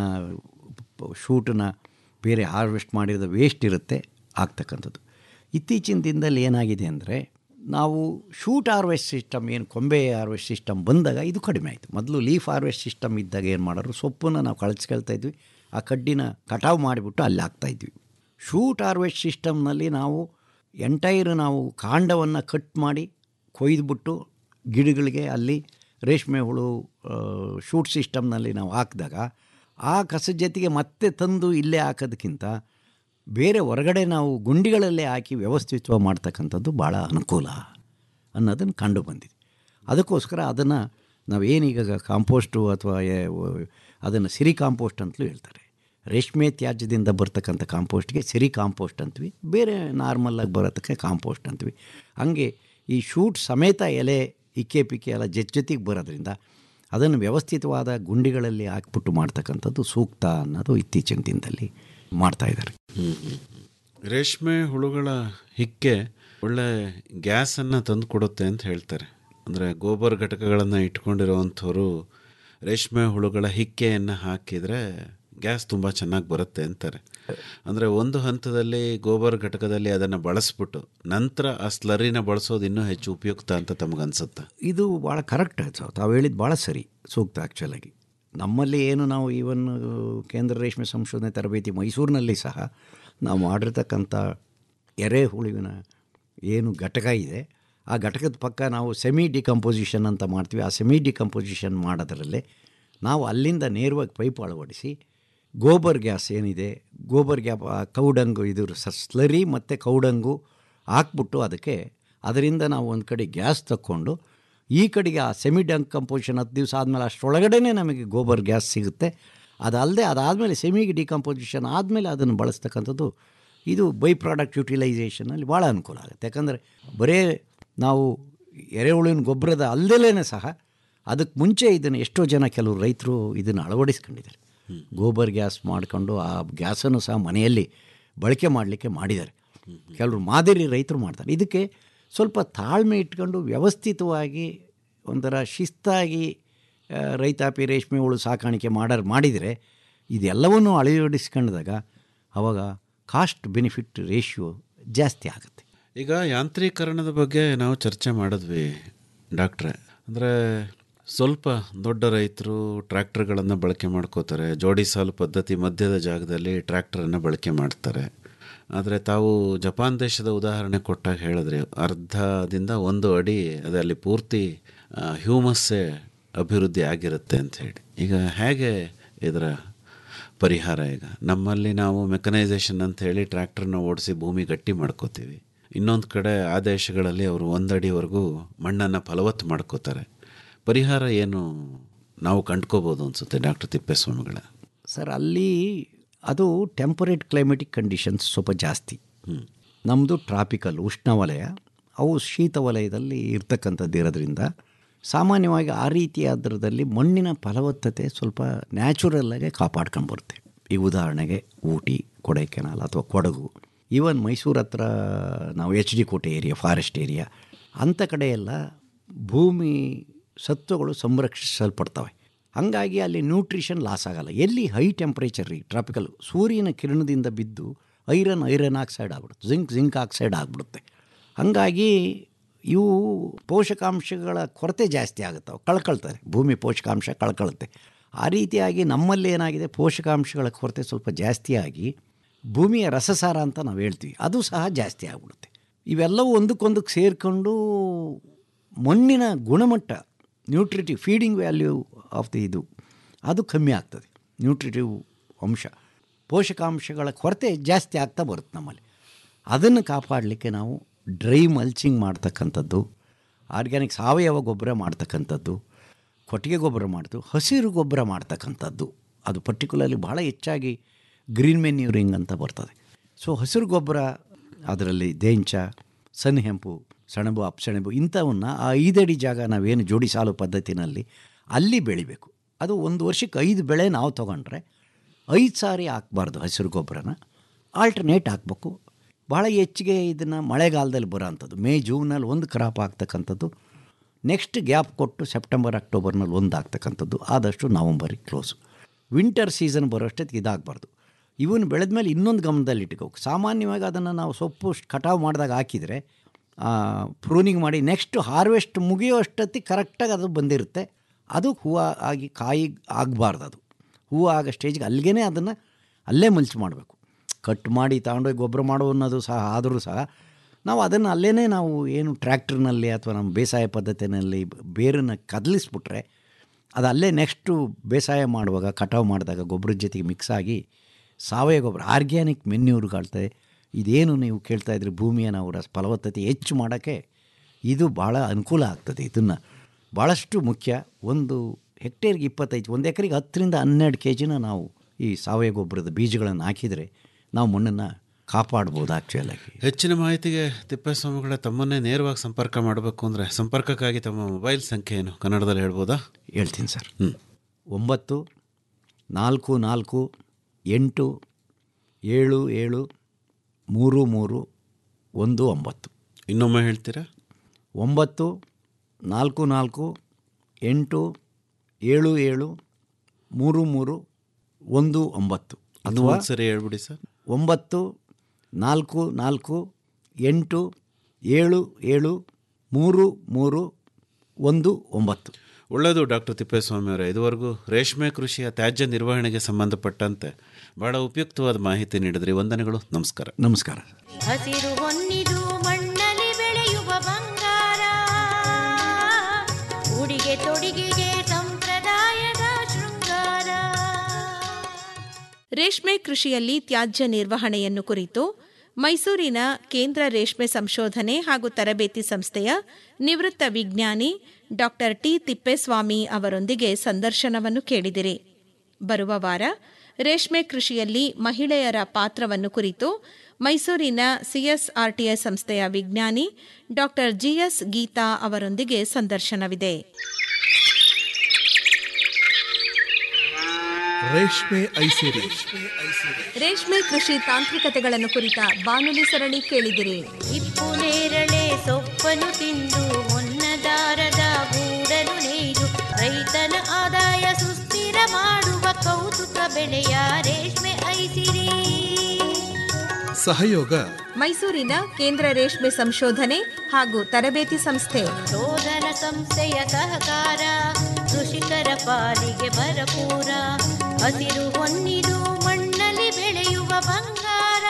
ಶೂಟನ್ನ ಬೇರೆ ಹಾರ್ವೆಸ್ಟ್ ಮಾಡಿದ ವೇಸ್ಟ್ ಇರುತ್ತೆ ಆಗ್ತಕ್ಕಂಥದ್ದು ಇತ್ತೀಚಿನ ದಿನದಲ್ಲಿ ಏನಾಗಿದೆ ಅಂದರೆ ನಾವು ಶೂಟ್ ಹಾರ್ವೆಸ್ಟ್ ಸಿಸ್ಟಮ್ ಏನು ಕೊಂಬೆ ಹಾರ್ವೆಸ್ಟ್ ಸಿಸ್ಟಮ್ ಬಂದಾಗ ಇದು ಕಡಿಮೆ ಆಯಿತು ಮೊದಲು ಲೀಫ್ ಹಾರ್ವೆಸ್ಟ್ ಸಿಸ್ಟಮ್ ಇದ್ದಾಗ ಏನು ಮಾಡೋರು ಸೊಪ್ಪನ್ನು ನಾವು ಕಳಿಸ್ಕೊಳ್ತಾ ಇದ್ವಿ ಆ ಕಡ್ಡಿನ ಕಟಾವು ಮಾಡಿಬಿಟ್ಟು ಅಲ್ಲಿ ಹಾಕ್ತಾಯಿದ್ವಿ ಶೂಟ್ ಹಾರ್ವೆಸ್ಟ್ ಸಿಸ್ಟಮ್ನಲ್ಲಿ ನಾವು ಎಂಟೈರ್ ನಾವು ಕಾಂಡವನ್ನು ಕಟ್ ಮಾಡಿ ಕೊಯ್ದುಬಿಟ್ಟು ಗಿಡಗಳಿಗೆ ಅಲ್ಲಿ ರೇಷ್ಮೆ ಹುಳು ಶೂಟ್ ಸಿಸ್ಟಮ್ನಲ್ಲಿ ನಾವು ಹಾಕಿದಾಗ ಆ ಕಸದ ಜೊತೆಗೆ ಮತ್ತೆ ತಂದು ಇಲ್ಲೇ ಹಾಕೋದಕ್ಕಿಂತ ಬೇರೆ ಹೊರಗಡೆ ನಾವು ಗುಂಡಿಗಳಲ್ಲೇ ಹಾಕಿ ವ್ಯವಸ್ಥಿತವಾಗಿ ಮಾಡ್ತಕ್ಕಂಥದ್ದು ಭಾಳ ಅನುಕೂಲ ಅನ್ನೋದನ್ನು ಕಂಡು ಬಂದಿದೆ ಅದಕ್ಕೋಸ್ಕರ ಅದನ್ನು ನಾವೇನೀಗ ಕಾಂಪೋಸ್ಟು ಅಥವಾ ಅದನ್ನು ಸಿರಿ ಕಾಂಪೋಸ್ಟ್ ಅಂತಲೂ ಹೇಳ್ತಾರೆ ರೇಷ್ಮೆ ತ್ಯಾಜ್ಯದಿಂದ ಬರ್ತಕ್ಕಂಥ ಕಾಂಪೋಸ್ಟ್ಗೆ ಸಿರಿ ಕಾಂಪೋಸ್ಟ್ ಅಂತೀವಿ ಬೇರೆ ನಾರ್ಮಲ್ಲಾಗಿ ಬರೋದಕ್ಕೆ ಕಾಂಪೋಸ್ಟ್ ಅಂತೀವಿ ಹಂಗೆ ಈ ಶೂಟ್ ಸಮೇತ ಎಲೆ ಇಕ್ಕೆ ಪಿಕ್ಕೆ ಎಲ್ಲ ಜೊತೆ ಜೊತೆಗೆ ಬರೋದ್ರಿಂದ ಅದನ್ನು ವ್ಯವಸ್ಥಿತವಾದ ಗುಂಡಿಗಳಲ್ಲಿ ಹಾಕ್ಬಿಟ್ಟು ಮಾಡ್ತಕ್ಕಂಥದ್ದು ಸೂಕ್ತ ಅನ್ನೋದು ಇತ್ತೀಚಿನ ದಿನದಲ್ಲಿ ಮಾಡ್ತಾಯಿದ್ದಾರೆ ರೇಷ್ಮೆ ಹುಳುಗಳ ಹಿಕ್ಕೆ ಒಳ್ಳೆ ಗ್ಯಾಸನ್ನು ತಂದು ಕೊಡುತ್ತೆ ಅಂತ ಹೇಳ್ತಾರೆ ಅಂದರೆ ಗೋಬರ್ ಘಟಕಗಳನ್ನು ಇಟ್ಕೊಂಡಿರೋವಂಥವ್ರು ರೇಷ್ಮೆ ಹುಳುಗಳ ಹಿಕ್ಕೆಯನ್ನು ಹಾಕಿದರೆ ಗ್ಯಾಸ್ ತುಂಬ ಚೆನ್ನಾಗಿ ಬರುತ್ತೆ ಅಂತಾರೆ ಅಂದರೆ ಒಂದು ಹಂತದಲ್ಲಿ ಗೋಬರ್ ಘಟಕದಲ್ಲಿ ಅದನ್ನು ಬಳಸ್ಬಿಟ್ಟು ನಂತರ ಆ ಸ್ಲರಿನ ಬಳಸೋದು ಇನ್ನೂ ಹೆಚ್ಚು ಉಪಯುಕ್ತ ಅಂತ ತಮಗನ್ಸುತ್ತೆ ಇದು ಭಾಳ ಕರೆಕ್ಟ್ ಆಯ್ತು ತಾವು ಹೇಳಿದ್ದು ಭಾಳ ಸರಿ ಸೂಕ್ತ ಆ್ಯಕ್ಚುಲಾಗಿ ನಮ್ಮಲ್ಲಿ ಏನು ನಾವು ಈವನ್ ಕೇಂದ್ರ ರೇಷ್ಮೆ ಸಂಶೋಧನೆ ತರಬೇತಿ ಮೈಸೂರಿನಲ್ಲಿ ಸಹ ನಾವು ಮಾಡಿರ್ತಕ್ಕಂಥ ಎರೆಹುಳುವಿನ ಏನು ಘಟಕ ಇದೆ ಆ ಘಟಕದ ಪಕ್ಕ ನಾವು ಸೆಮಿ ಡಿಕಂಪೋಸಿಷನ್ ಅಂತ ಮಾಡ್ತೀವಿ ಆ ಸೆಮಿ ಡಿಕಂಪೋಸಿಷನ್ ಮಾಡೋದರಲ್ಲೇ ನಾವು ಅಲ್ಲಿಂದ ನೇರವಾಗಿ ಪೈಪ್ ಅಳವಡಿಸಿ ಗೋಬರ್ ಗ್ಯಾಸ್ ಏನಿದೆ ಗೋಬರ್ ಗ್ಯಾಪ್ ಆ ಕೌಡಂಗು ಇದು ಸ- ಸ್ಲರಿ ಮತ್ತು ಕೌಡಂಗು ಹಾಕ್ಬಿಟ್ಟು ಅದಕ್ಕೆ ಅದರಿಂದ ನಾವು ಒಂದು ಕಡೆ ಗ್ಯಾಸ್ ತಕ್ಕೊಂಡು ಈ ಕಡೆಗೆ ಆ ಸೆಮಿ ಕಂಪೋಸಿಷನ್ ಹತ್ತು ದಿವಸ ಆದಮೇಲೆ ಅಷ್ಟರೊಳಗಡೆನೇ ನಮಗೆ ಗೋಬರ್ ಗ್ಯಾಸ್ ಸಿಗುತ್ತೆ ಅದಲ್ಲದೆ ಅದಾದಮೇಲೆ ಸೆಮಿ ಡಿಕಂಪೋಸಿಷನ್ ಆದಮೇಲೆ ಅದನ್ನು ಬಳಸ್ತಕ್ಕಂಥದ್ದು ಇದು ಬೈ ಪ್ರಾಡಕ್ಟ್ ಯುಟಿಲೈಸೇಷನಲ್ಲಿ ಭಾಳ ಅನುಕೂಲ ಆಗುತ್ತೆ ಯಾಕಂದರೆ ಬರೇ ನಾವು ಎರೆಹುಳುವಿನ ಗೊಬ್ಬರದ ಅಲ್ಲದಲೇ ಸಹ ಅದಕ್ಕೆ ಮುಂಚೆ ಇದನ್ನು ಎಷ್ಟೋ ಜನ ಕೆಲವು ರೈತರು ಇದನ್ನು ಅಳವಡಿಸ್ಕೊಂಡಿದ್ದಾರೆ ಗೋಬರ್ ಗ್ಯಾಸ್ ಮಾಡ್ಕೊಂಡು ಆ ಗ್ಯಾಸನ್ನು ಸಹ ಮನೆಯಲ್ಲಿ ಬಳಕೆ ಮಾಡಲಿಕ್ಕೆ ಮಾಡಿದ್ದಾರೆ ಕೆಲವರು ಮಾದರಿ ರೈತರು ಮಾಡ್ತಾರೆ ಇದಕ್ಕೆ ಸ್ವಲ್ಪ ತಾಳ್ಮೆ ಇಟ್ಕೊಂಡು ವ್ಯವಸ್ಥಿತವಾಗಿ ಒಂಥರ ಶಿಸ್ತಾಗಿ ಆ, ರೈತಾಪಿ ರೇಷ್ಮೆ ಹುಳು ಸಾಕಾಣಿಕೆ ಮಾಡಾರ್ ಮಾಡಿದರೆ ಇದೆಲ್ಲವನ್ನೂ ಅಳವಡಿಸ್ಕೊಂಡಾಗ ಅವಾಗ ಕಾಸ್ಟ್ ಬೆನಿಫಿಟ್ ರೇಷಿಯೋ ಜಾಸ್ತಿ ಆಗುತ್ತೆ ಈಗ ಯಾಂತ್ರೀಕರಣದ ಬಗ್ಗೆ ನಾವು ಚರ್ಚೆ ಮಾಡಿದ್ವಿ ಡಾಕ್ಟ್ರೆ ಅಂದರೆ ಸ್ವಲ್ಪ ದೊಡ್ಡ ರೈತರು ಟ್ರ್ಯಾಕ್ಟರ್ಗಳನ್ನು ಬಳಕೆ ಮಾಡ್ಕೋತಾರೆ ಜೋಡಿ ಸಾಲು ಪದ್ಧತಿ ಮಧ್ಯದ ಜಾಗದಲ್ಲಿ ಟ್ರ್ಯಾಕ್ಟರನ್ನು ಬಳಕೆ ಮಾಡ್ತಾರೆ ಆದರೆ ತಾವು ಜಪಾನ್ ದೇಶದ ಉದಾಹರಣೆ ಕೊಟ್ಟಾಗ ಹೇಳಿದ್ರಿ ಅರ್ಧದಿಂದ ಒಂದು ಅಡಿ ಅದರಲ್ಲಿ ಪೂರ್ತಿ ಹ್ಯೂಮಸ್ಸೇ ಅಭಿವೃದ್ಧಿ ಆಗಿರುತ್ತೆ ಅಂತ ಹೇಳಿ ಈಗ ಹೇಗೆ ಇದರ ಪರಿಹಾರ ಈಗ ನಮ್ಮಲ್ಲಿ ನಾವು ಮೆಕನೈಸೇಷನ್ ಅಂತ ಹೇಳಿ ಟ್ರ್ಯಾಕ್ಟರ್ನ ಓಡಿಸಿ ಭೂಮಿ ಗಟ್ಟಿ ಮಾಡ್ಕೋತೀವಿ ಇನ್ನೊಂದು ಕಡೆ ಆ ದೇಶಗಳಲ್ಲಿ ಅವರು ಒಂದಡಿವರೆಗೂ ಮಣ್ಣನ್ನು ಫಲವತ್ತು ಮಾಡ್ಕೋತಾರೆ ಪರಿಹಾರ ಏನು ನಾವು ಕಂಡ್ಕೋಬೋದು ಅನಿಸುತ್ತೆ ಡಾಕ್ಟರ್ ತಿಪ್ಪೇಸ್ವಾಮಿಗಳ ಸರ್ ಅಲ್ಲಿ ಅದು ಟೆಂಪರೇಟ್ ಕ್ಲೈಮೆಟಿಕ್ ಕಂಡೀಷನ್ಸ್ ಸ್ವಲ್ಪ ಜಾಸ್ತಿ ನಮ್ಮದು ಟ್ರಾಪಿಕಲ್ ಉಷ್ಣವಲಯ ಅವು ಶೀತ ವಲಯದಲ್ಲಿ ಇರ್ತಕ್ಕಂಥದ್ದು ಇರೋದ್ರಿಂದ ಸಾಮಾನ್ಯವಾಗಿ ಆ ರೀತಿಯಾದ್ರದಲ್ಲಿ ಮಣ್ಣಿನ ಫಲವತ್ತತೆ ಸ್ವಲ್ಪ ನ್ಯಾಚುರಲ್ಲಾಗೆ ಕಾಪಾಡ್ಕೊಂಬರುತ್ತೆ ಈಗ ಉದಾಹರಣೆಗೆ ಊಟಿ ಕೊಡೈಕೆನಾಲ್ ಅಥವಾ ಕೊಡಗು ಈವನ್ ಮೈಸೂರು ಹತ್ರ ನಾವು H D Kote area forest area ಅಂಥ ಕಡೆ ಎಲ್ಲ ಭೂಮಿ ಸತ್ವಗಳು ಸಂರಕ್ಷಿಸಲ್ಪಡ್ತವೆ ಹಾಗಾಗಿ ಅಲ್ಲಿ ನ್ಯೂಟ್ರಿಷನ್ ಲಾಸ್ ಆಗಲ್ಲ ಎಲ್ಲಿ ಹೈ ಟೆಂಪ್ರೇಚರ್ ರೀ ಟ್ರಾಪಿಕಲ್ ಸೂರ್ಯನ ಕಿರಣದಿಂದ ಬಿದ್ದು ಐರನ್ ಐರನ್ ಆಕ್ಸೈಡ್ ಆಗ್ಬಿಡುತ್ತೆ ಜಿಂಕ್ ಜಿಂಕ್ ಆಕ್ಸೈಡ್ ಆಗಿಬಿಡುತ್ತೆ ಹಾಗಾಗಿ ಇವು ಪೋಷಕಾಂಶಗಳ ಕೊರತೆ ಜಾಸ್ತಿ ಆಗುತ್ತವೆ ಕಳ್ಕೊಳ್ತಾರೆ ಭೂಮಿ ಪೋಷಕಾಂಶ ಕಳ್ಕೊಳ್ಳುತ್ತೆ ಆ ರೀತಿಯಾಗಿ ನಮ್ಮಲ್ಲಿ ಏನಾಗಿದೆ ಪೋಷಕಾಂಶಗಳ ಕೊರತೆ ಸ್ವಲ್ಪ ಜಾಸ್ತಿಯಾಗಿ ಭೂಮಿಯ ರಸಸಾರ ಅಂತ ನಾವು ಹೇಳ್ತೀವಿ ಅದು ಸಹ ಜಾಸ್ತಿ ಆಗಿಬಿಡುತ್ತೆ ಇವೆಲ್ಲವೂ ಒಂದಕ್ಕೊಂದಕ್ಕೆ ಸೇರಿಕೊಂಡು ಮಣ್ಣಿನ ಗುಣಮಟ್ಟ nutritive feeding value of the ಇದು ಅದು ಕಮ್ಮಿ ಆಗ್ತದೆ ನ್ಯೂಟ್ರಿಟಿವ್ ಅಂಶ ಪೋಷಕಾಂಶಗಳ ಕೊರತೆ ಜಾಸ್ತಿ ಆಗ್ತಾ ಬರುತ್ತೆ ನಮ್ಮಲ್ಲಿ ಅದನ್ನು ಕಾಪಾಡಲಿಕ್ಕೆ ನಾವು ಡ್ರೈ ಮಲ್ಚಿಂಗ್ ಮಾಡ್ತಕ್ಕಂಥದ್ದು ಆರ್ಗ್ಯಾನಿಕ್ ಸಾವಯವ ಗೊಬ್ಬರ ಮಾಡ್ತಕ್ಕಂಥದ್ದು ಕೊಟ್ಟಿಗೆ ಗೊಬ್ಬರ ಮಾಡ್ತು ಹಸಿರು ಗೊಬ್ಬರ ಮಾಡ್ತಕ್ಕಂಥದ್ದು ಅದು ಪರ್ಟಿಕ್ಯುಲರ್ಲಿ ಭಾಳ ಹೆಚ್ಚಾಗಿ ಗ್ರೀನ್ ಮೆನ್ಯೂರಿಂಗ್ ಅಂತ ಬರ್ತದೆ ಸೊ ಹಸಿರು ಗೊಬ್ಬರ ಅದರಲ್ಲಿ ದೇಂಚ ಸನ್ಹೆಂಪು ಸೆಣಬು ಅಪ್ಸೆಣಬು ಇಂಥವನ್ನ ಆ ಐದಡಿ ಜಾಗ ನಾವೇನು ಜೋಡಿ ಸಾಲು ಪದ್ಧತಿನಲ್ಲಿ ಅಲ್ಲಿ ಬೆಳಿಬೇಕು ಅದು ಒಂದು ವರ್ಷಕ್ಕೆ ಐದು ಬೆಳೆ ನಾವು ತೊಗೊಂಡ್ರೆ ಐದು ಸಾರಿ ಹಾಕ್ಬಾರ್ದು ಹಸಿರು ಗೊಬ್ಬರನ ಆಲ್ಟರ್ನೇಟ್ ಹಾಕ್ಬೇಕು ಭಾಳ ಹೆಚ್ಚಿಗೆ ಇದನ್ನು ಮಳೆಗಾಲದಲ್ಲಿ ಬರೋ ಅಂಥದ್ದು ಮೇ ಜೂನಲ್ಲಿ ಒಂದು ಕ್ರಾಪ್ ಆಗ್ತಕ್ಕಂಥದ್ದು ನೆಕ್ಸ್ಟ್ ಗ್ಯಾಪ್ ಕೊಟ್ಟು ಸೆಪ್ಟೆಂಬರ್ ಅಕ್ಟೋಬರ್ನಲ್ಲಿ ಒಂದು ಆಗ್ತಕ್ಕಂಥದ್ದು ಆದಷ್ಟು ನವಂಬರಿಗೆ ಕ್ಲೋಸು ವಿಂಟರ್ ಸೀಸನ್ ಬರೋಷ್ಟೊತ್ತಿಗೆ ಇದಾಗಬಾರ್ದು ಇವನು ಬೆಳೆದ ಮೇಲೆ ಇನ್ನೊಂದು ಗಮನದಲ್ಲಿ ಇಟ್ಕೋಬೇಕು ಸಾಮಾನ್ಯವಾಗಿ ಅದನ್ನು ನಾವು ಸೊಪ್ಪು ಕಟಾವು ಮಾಡಿದಾಗ ಹಾಕಿದರೆ ಪ್ರೂನಿಂಗ್ ಮಾಡಿ ನೆಕ್ಸ್ಟ್ ಹಾರ್ವೆಸ್ಟ್ ಮುಗಿಯೋ ಅಷ್ಟೊತ್ತಿಗೆ ಕರೆಕ್ಟಾಗಿ ಅದು ಬಂದಿರುತ್ತೆ ಅದು ಹೂವು ಆಗಿ ಕಾಯಿ ಆಗಬಾರ್ದು ಅದು ಹೂವು ಆಗೋ ಸ್ಟೇಜ್ಗೆ ಅಲ್ಲಿಗೆ ಅದನ್ನು ಅಲ್ಲೇ ಮಲ್ಚ್ ಮಾಡಬೇಕು ಕಟ್ ಮಾಡಿ ತಗೊಂಡೋಗಿ ಗೊಬ್ಬರ ಮಾಡೋ ಅನ್ನೋದು ಸಹ ಆದರೂ ಸಹ ನಾವು ಅದನ್ನು ಅಲ್ಲೇ ನಾವು ಏನು ಟ್ರ್ಯಾಕ್ಟರ್ನಲ್ಲಿ ಅಥವಾ ನಮ್ಮ ಬೇಸಾಯ ಪದ್ಧತಿನಲ್ಲಿ ಬೇರನ್ನು ಕದಲಿಸ್ಬಿಟ್ರೆ ಅದು ಅಲ್ಲೇ ನೆಕ್ಸ್ಟು ಬೇಸಾಯ ಮಾಡುವಾಗ ಕಟಾವು ಮಾಡಿದಾಗ ಗೊಬ್ಬರದ ಜೊತೆಗೆ ಮಿಕ್ಸ್ ಆಗಿ ಸಾವಯವ ಗೊಬ್ಬರ ಆರ್ಗ್ಯಾನಿಕ್ ಮೆನ್ಯೂರ್ಗಾಳ್ತದೆ ಇದೇನು ನೀವು ಕೇಳ್ತಾ ಇದ್ರಿ ಭೂಮಿಯ ನಾವು ರಸ ಫಲವತ್ತತೆ ಹೆಚ್ಚು ಮಾಡೋಕ್ಕೆ ಇದು ಭಾಳ ಅನುಕೂಲ ಆಗ್ತದೆ ಇದನ್ನು ಭಾಳಷ್ಟು ಮುಖ್ಯ ಒಂದು ಹೆಕ್ಟೇರ್ಗೆ ಇಪ್ಪತ್ತೈದು ಒಂದು ಎಕರೆಗೆ ಹತ್ತರಿಂದ ಹನ್ನೆರಡು ಕೆ ಜಿನ ನಾವು ಈ ಸಾವಯವ ಗೊಬ್ಬರದ ಬೀಜಗಳನ್ನು ಹಾಕಿದರೆ ನಾವು ಮಣ್ಣನ್ನು ಕಾಪಾಡ್ಬೋದು ಆ್ಯಕ್ಚುಯಲಾಗಿ ಹೆಚ್ಚಿನ ಮಾಹಿತಿಗೆ ತಿಪ್ಪೇಸ್ವಾಮಿಗಳೇ ತಮ್ಮನ್ನೇ ನೇರವಾಗಿ ಸಂಪರ್ಕ ಮಾಡಬೇಕು ಅಂದರೆ ಸಂಪರ್ಕಕ್ಕಾಗಿ ತಮ್ಮ ಮೊಬೈಲ್ ಸಂಖ್ಯೆ ಏನು ಕನ್ನಡದಲ್ಲಿ ಹೇಳ್ಬೋದಾ ಹೇಳ್ತೀನಿ ಸರ್ ಒಂಬತ್ತು ನಾಲ್ಕು ನಾಲ್ಕು ಎಂಟು ಏಳು ಏಳು ಮೂರು ಮೂರು ಒಂದು ಒಂಬತ್ತು ಇನ್ನೊಮ್ಮೆ ಹೇಳ್ತೀರಾ ಒಂಬತ್ತು ನಾಲ್ಕು ನಾಲ್ಕು ಎಂಟು ಏಳು ಏಳು ಮೂರು ಮೂರು ಒಂದು ಒಂಬತ್ತು ಅಥವಾ ಅಥವಾ ಸರಿ ಹೇಳ್ಬಿಡಿ ಸರ್ ಒಂಬತ್ತು ನಾಲ್ಕು ನಾಲ್ಕು ಎಂಟು ಏಳು ಏಳು ಮೂರು ಮೂರು ಒಂದು ಒಂಬತ್ತು ಒಳ್ಳೆಯದು ಡಾಕ್ಟರ್ ತಿಪ್ಪೇಸ್ವಾಮಿ ಅವರೇ ಇದುವರೆಗೂ ರೇಷ್ಮೆ ಕೃಷಿಯ ತ್ಯಾಜ್ಯ ನಿರ್ವಹಣೆಗೆ ಸಂಬಂಧಪಟ್ಟಂತೆ ಬಹಳ ಉಪಯುಕ್ತವಾದ ಮಾಹಿತಿ ನೀಡಿದ್ರಿ ವಂದನೆಗಳು ನಮಸ್ಕಾರ ನಮಸ್ಕಾರ ಹಸಿರು ಹೊನ್ನಿದು ಮಣ್ಣಲ್ಲಿ ಬೆಳೆಯುವ ಬಂಗಾರ ಉಡಿಗೆ ತೊಡಿಗೆಗೆ ಸಂಪ್ರದಾಯದ ಶೃಂಗಾರ ರೇಷ್ಮೆ ಕೃಷಿಯಲ್ಲಿ ತ್ಯಾಜ್ಯ ನಿರ್ವಹಣೆಯನ್ನು ಕುರಿತು ಮೈಸೂರಿನ ಕೇಂದ್ರ ರೇಷ್ಮೆ ಸಂಶೋಧನೆ ಹಾಗೂ ತರಬೇತಿ ಸಂಸ್ಥೆಯ ನಿವೃತ್ತ ವಿಜ್ಞಾನಿ ಡಾಕ್ಟರ್ ಟಿ ತಿಪ್ಪೇಸ್ವಾಮಿ ಅವರೊಂದಿಗೆ ಸಂದರ್ಶನವನ್ನು ಕೇಳಿದಿರಿ ಬರುವ ವಾರ ರೇಷ್ಮೆ ಕೃಷಿಯಲ್ಲಿ ಮಹಿಳೆಯರ ಪಾತ್ರವನ್ನು ಕುರಿತು ಮೈಸೂರಿನ ಸಿಎಸ್ಆರ್ಟಿಐ ಸಂಸ್ಥೆಯ ವಿಜ್ಞಾನಿ ಡಾಕ್ಟರ್ ಜಿಎಸ್ ಗೀತಾ ಅವರೊಂದಿಗೆ ಸಂದರ್ಶನವಿದೆ ರೇಷ್ಮೆ ಐಸಿರಿ ರೇಷ್ಮೆ ಕೃಷಿ ತಾಂತ್ರಿಕತೆಗಳನ್ನು ಕುರಿತ ಬಾನುಲಿ ಸರಣಿ ಕೇಳಿದಿರಿ ಇಪ್ಪು ನೇರಳೆ ಸೊಪ್ಪನ್ನು ತಿಂದು ಹೊನ್ನದಾರದ ಗೂಡಲು ನೇಯ್ದು ರೈತನ ಆದಾಯ ಸುಸ್ಥಿರ ಮಾಡುವ ಕೌತುಕ ಬೆಳೆಯ ರೇಷ್ಮೆ ಐಸಿರಿ ಸಹಯೋಗ ಮೈಸೂರಿನ ಕೇಂದ್ರ ರೇಷ್ಮೆ ಸಂಶೋಧನೆ ಹಾಗೂ ತರಬೇತಿ ಸಂಸ್ಥೆ ಶೋಧನ ಸಂಸ್ಥೆಯ ಸಹಕಾರ ಕೃಷಿಕರ ಪಾಲಿಗೆ ಭರಪೂರ ಹಸಿರು ಹೊನ್ನಿದು ಮಣ್ಣಲ್ಲಿ ಬೆಳೆಯುವ ಬಂಗಾರ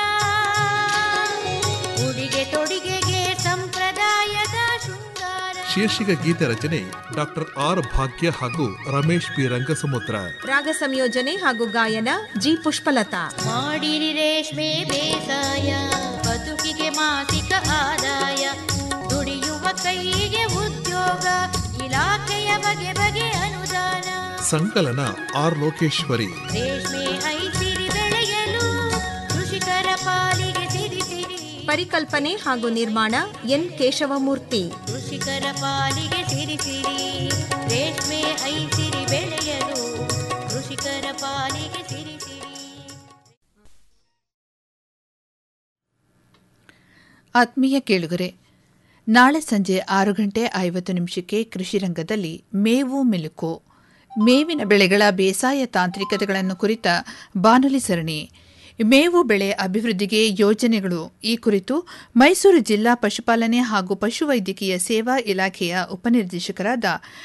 ಉಡಿಗೆ ತೊಡಿಗೆಗೆ ಸಂಪ್ರದಾಯದ ಶೃಂಗಾರ ಶೀರ್ಷಿಕ ಗೀತೆ ರಚನೆ ಡಾಕ್ಟರ್ ಆರ್ ಭಾಗ್ಯ ಹಾಗೂ ರಮೇಶ್ ಪಿ ರಂಗಸಮುದ್ರ ರಾಗ ಸಂಯೋಜನೆ ಹಾಗೂ ಗಾಯನ ಜಿ ಪುಷ್ಪಲತಾ ಮಾಡಿರಿ ರೇಷ್ಮೆ ಬೇಸಾಯ ಬದುಕಿಗೆ ಮಾಸಿಕ ಆದಾಯ ದುಡಿಯುವ ಕೈಗೆ ಉದ್ಯೋಗ ಇಲಾಖೆಯ ಬಗೆ ಬಗೆ ಅನುದಾನ ಸಂಕಲನ ಆರ್ ಲೋಕೇಶ್ವರಿ ರೇಷ್ಮೆ ಐಸಿರಿ ಬೆಳೆಯಲು ಕೃಷಿಕರ ಪಾಲಿಗೆ ಸಿರಿ ಸಿರಿ ಪರಿಕಲ್ಪನೆ ಹಾಗೂ ನಿರ್ಮಾಣ ಎನ್ ಕೇಶವಮೂರ್ತಿ ಕೃಷಿಕರ ಪಾಲಿಗೆ ಸಿರಿಸಿರಿ ರೇಷ್ಮೆ ಐಸಿರಿ ಬೆಳೆಯಲು ಕೃಷಿಕರ ಪಾಲಿಗೆ ಸಿರಿಸಿರಿ ಆತ್ಮೀಯ ಕೇಳುಗರೆ ನಾಳೆ ಸಂಜೆ ಆರು ಗಂಟೆ ಐವತ್ತು ನಿಮಿಷಕ್ಕೆ ಕೃಷಿ ರಂಗದಲ್ಲಿ ಮೇವು ಮಿಲುಕು ಮೇವಿನ ಬೆಳೆಗಳ ಬೇಸಾಯ ತಾಂತ್ರಿಕತೆಗಳನ್ನು ಕುರಿತ ಬಾನುಲಿ ಸರಣಿ ಮೇವು ಬೆಳೆ ಅಭಿವೃದ್ಧಿಗೆ ಯೋಜನೆಗಳು ಈ ಕುರಿತು ಮೈಸೂರು ಜಿಲ್ಲಾ ಪಶುಪಾಲನೆ ಹಾಗೂ ಪಶುವೈದ್ಯಕೀಯ ಸೇವಾ ಇಲಾಖೆಯ ಉಪನಿರ್ದೇಶಕರಾದ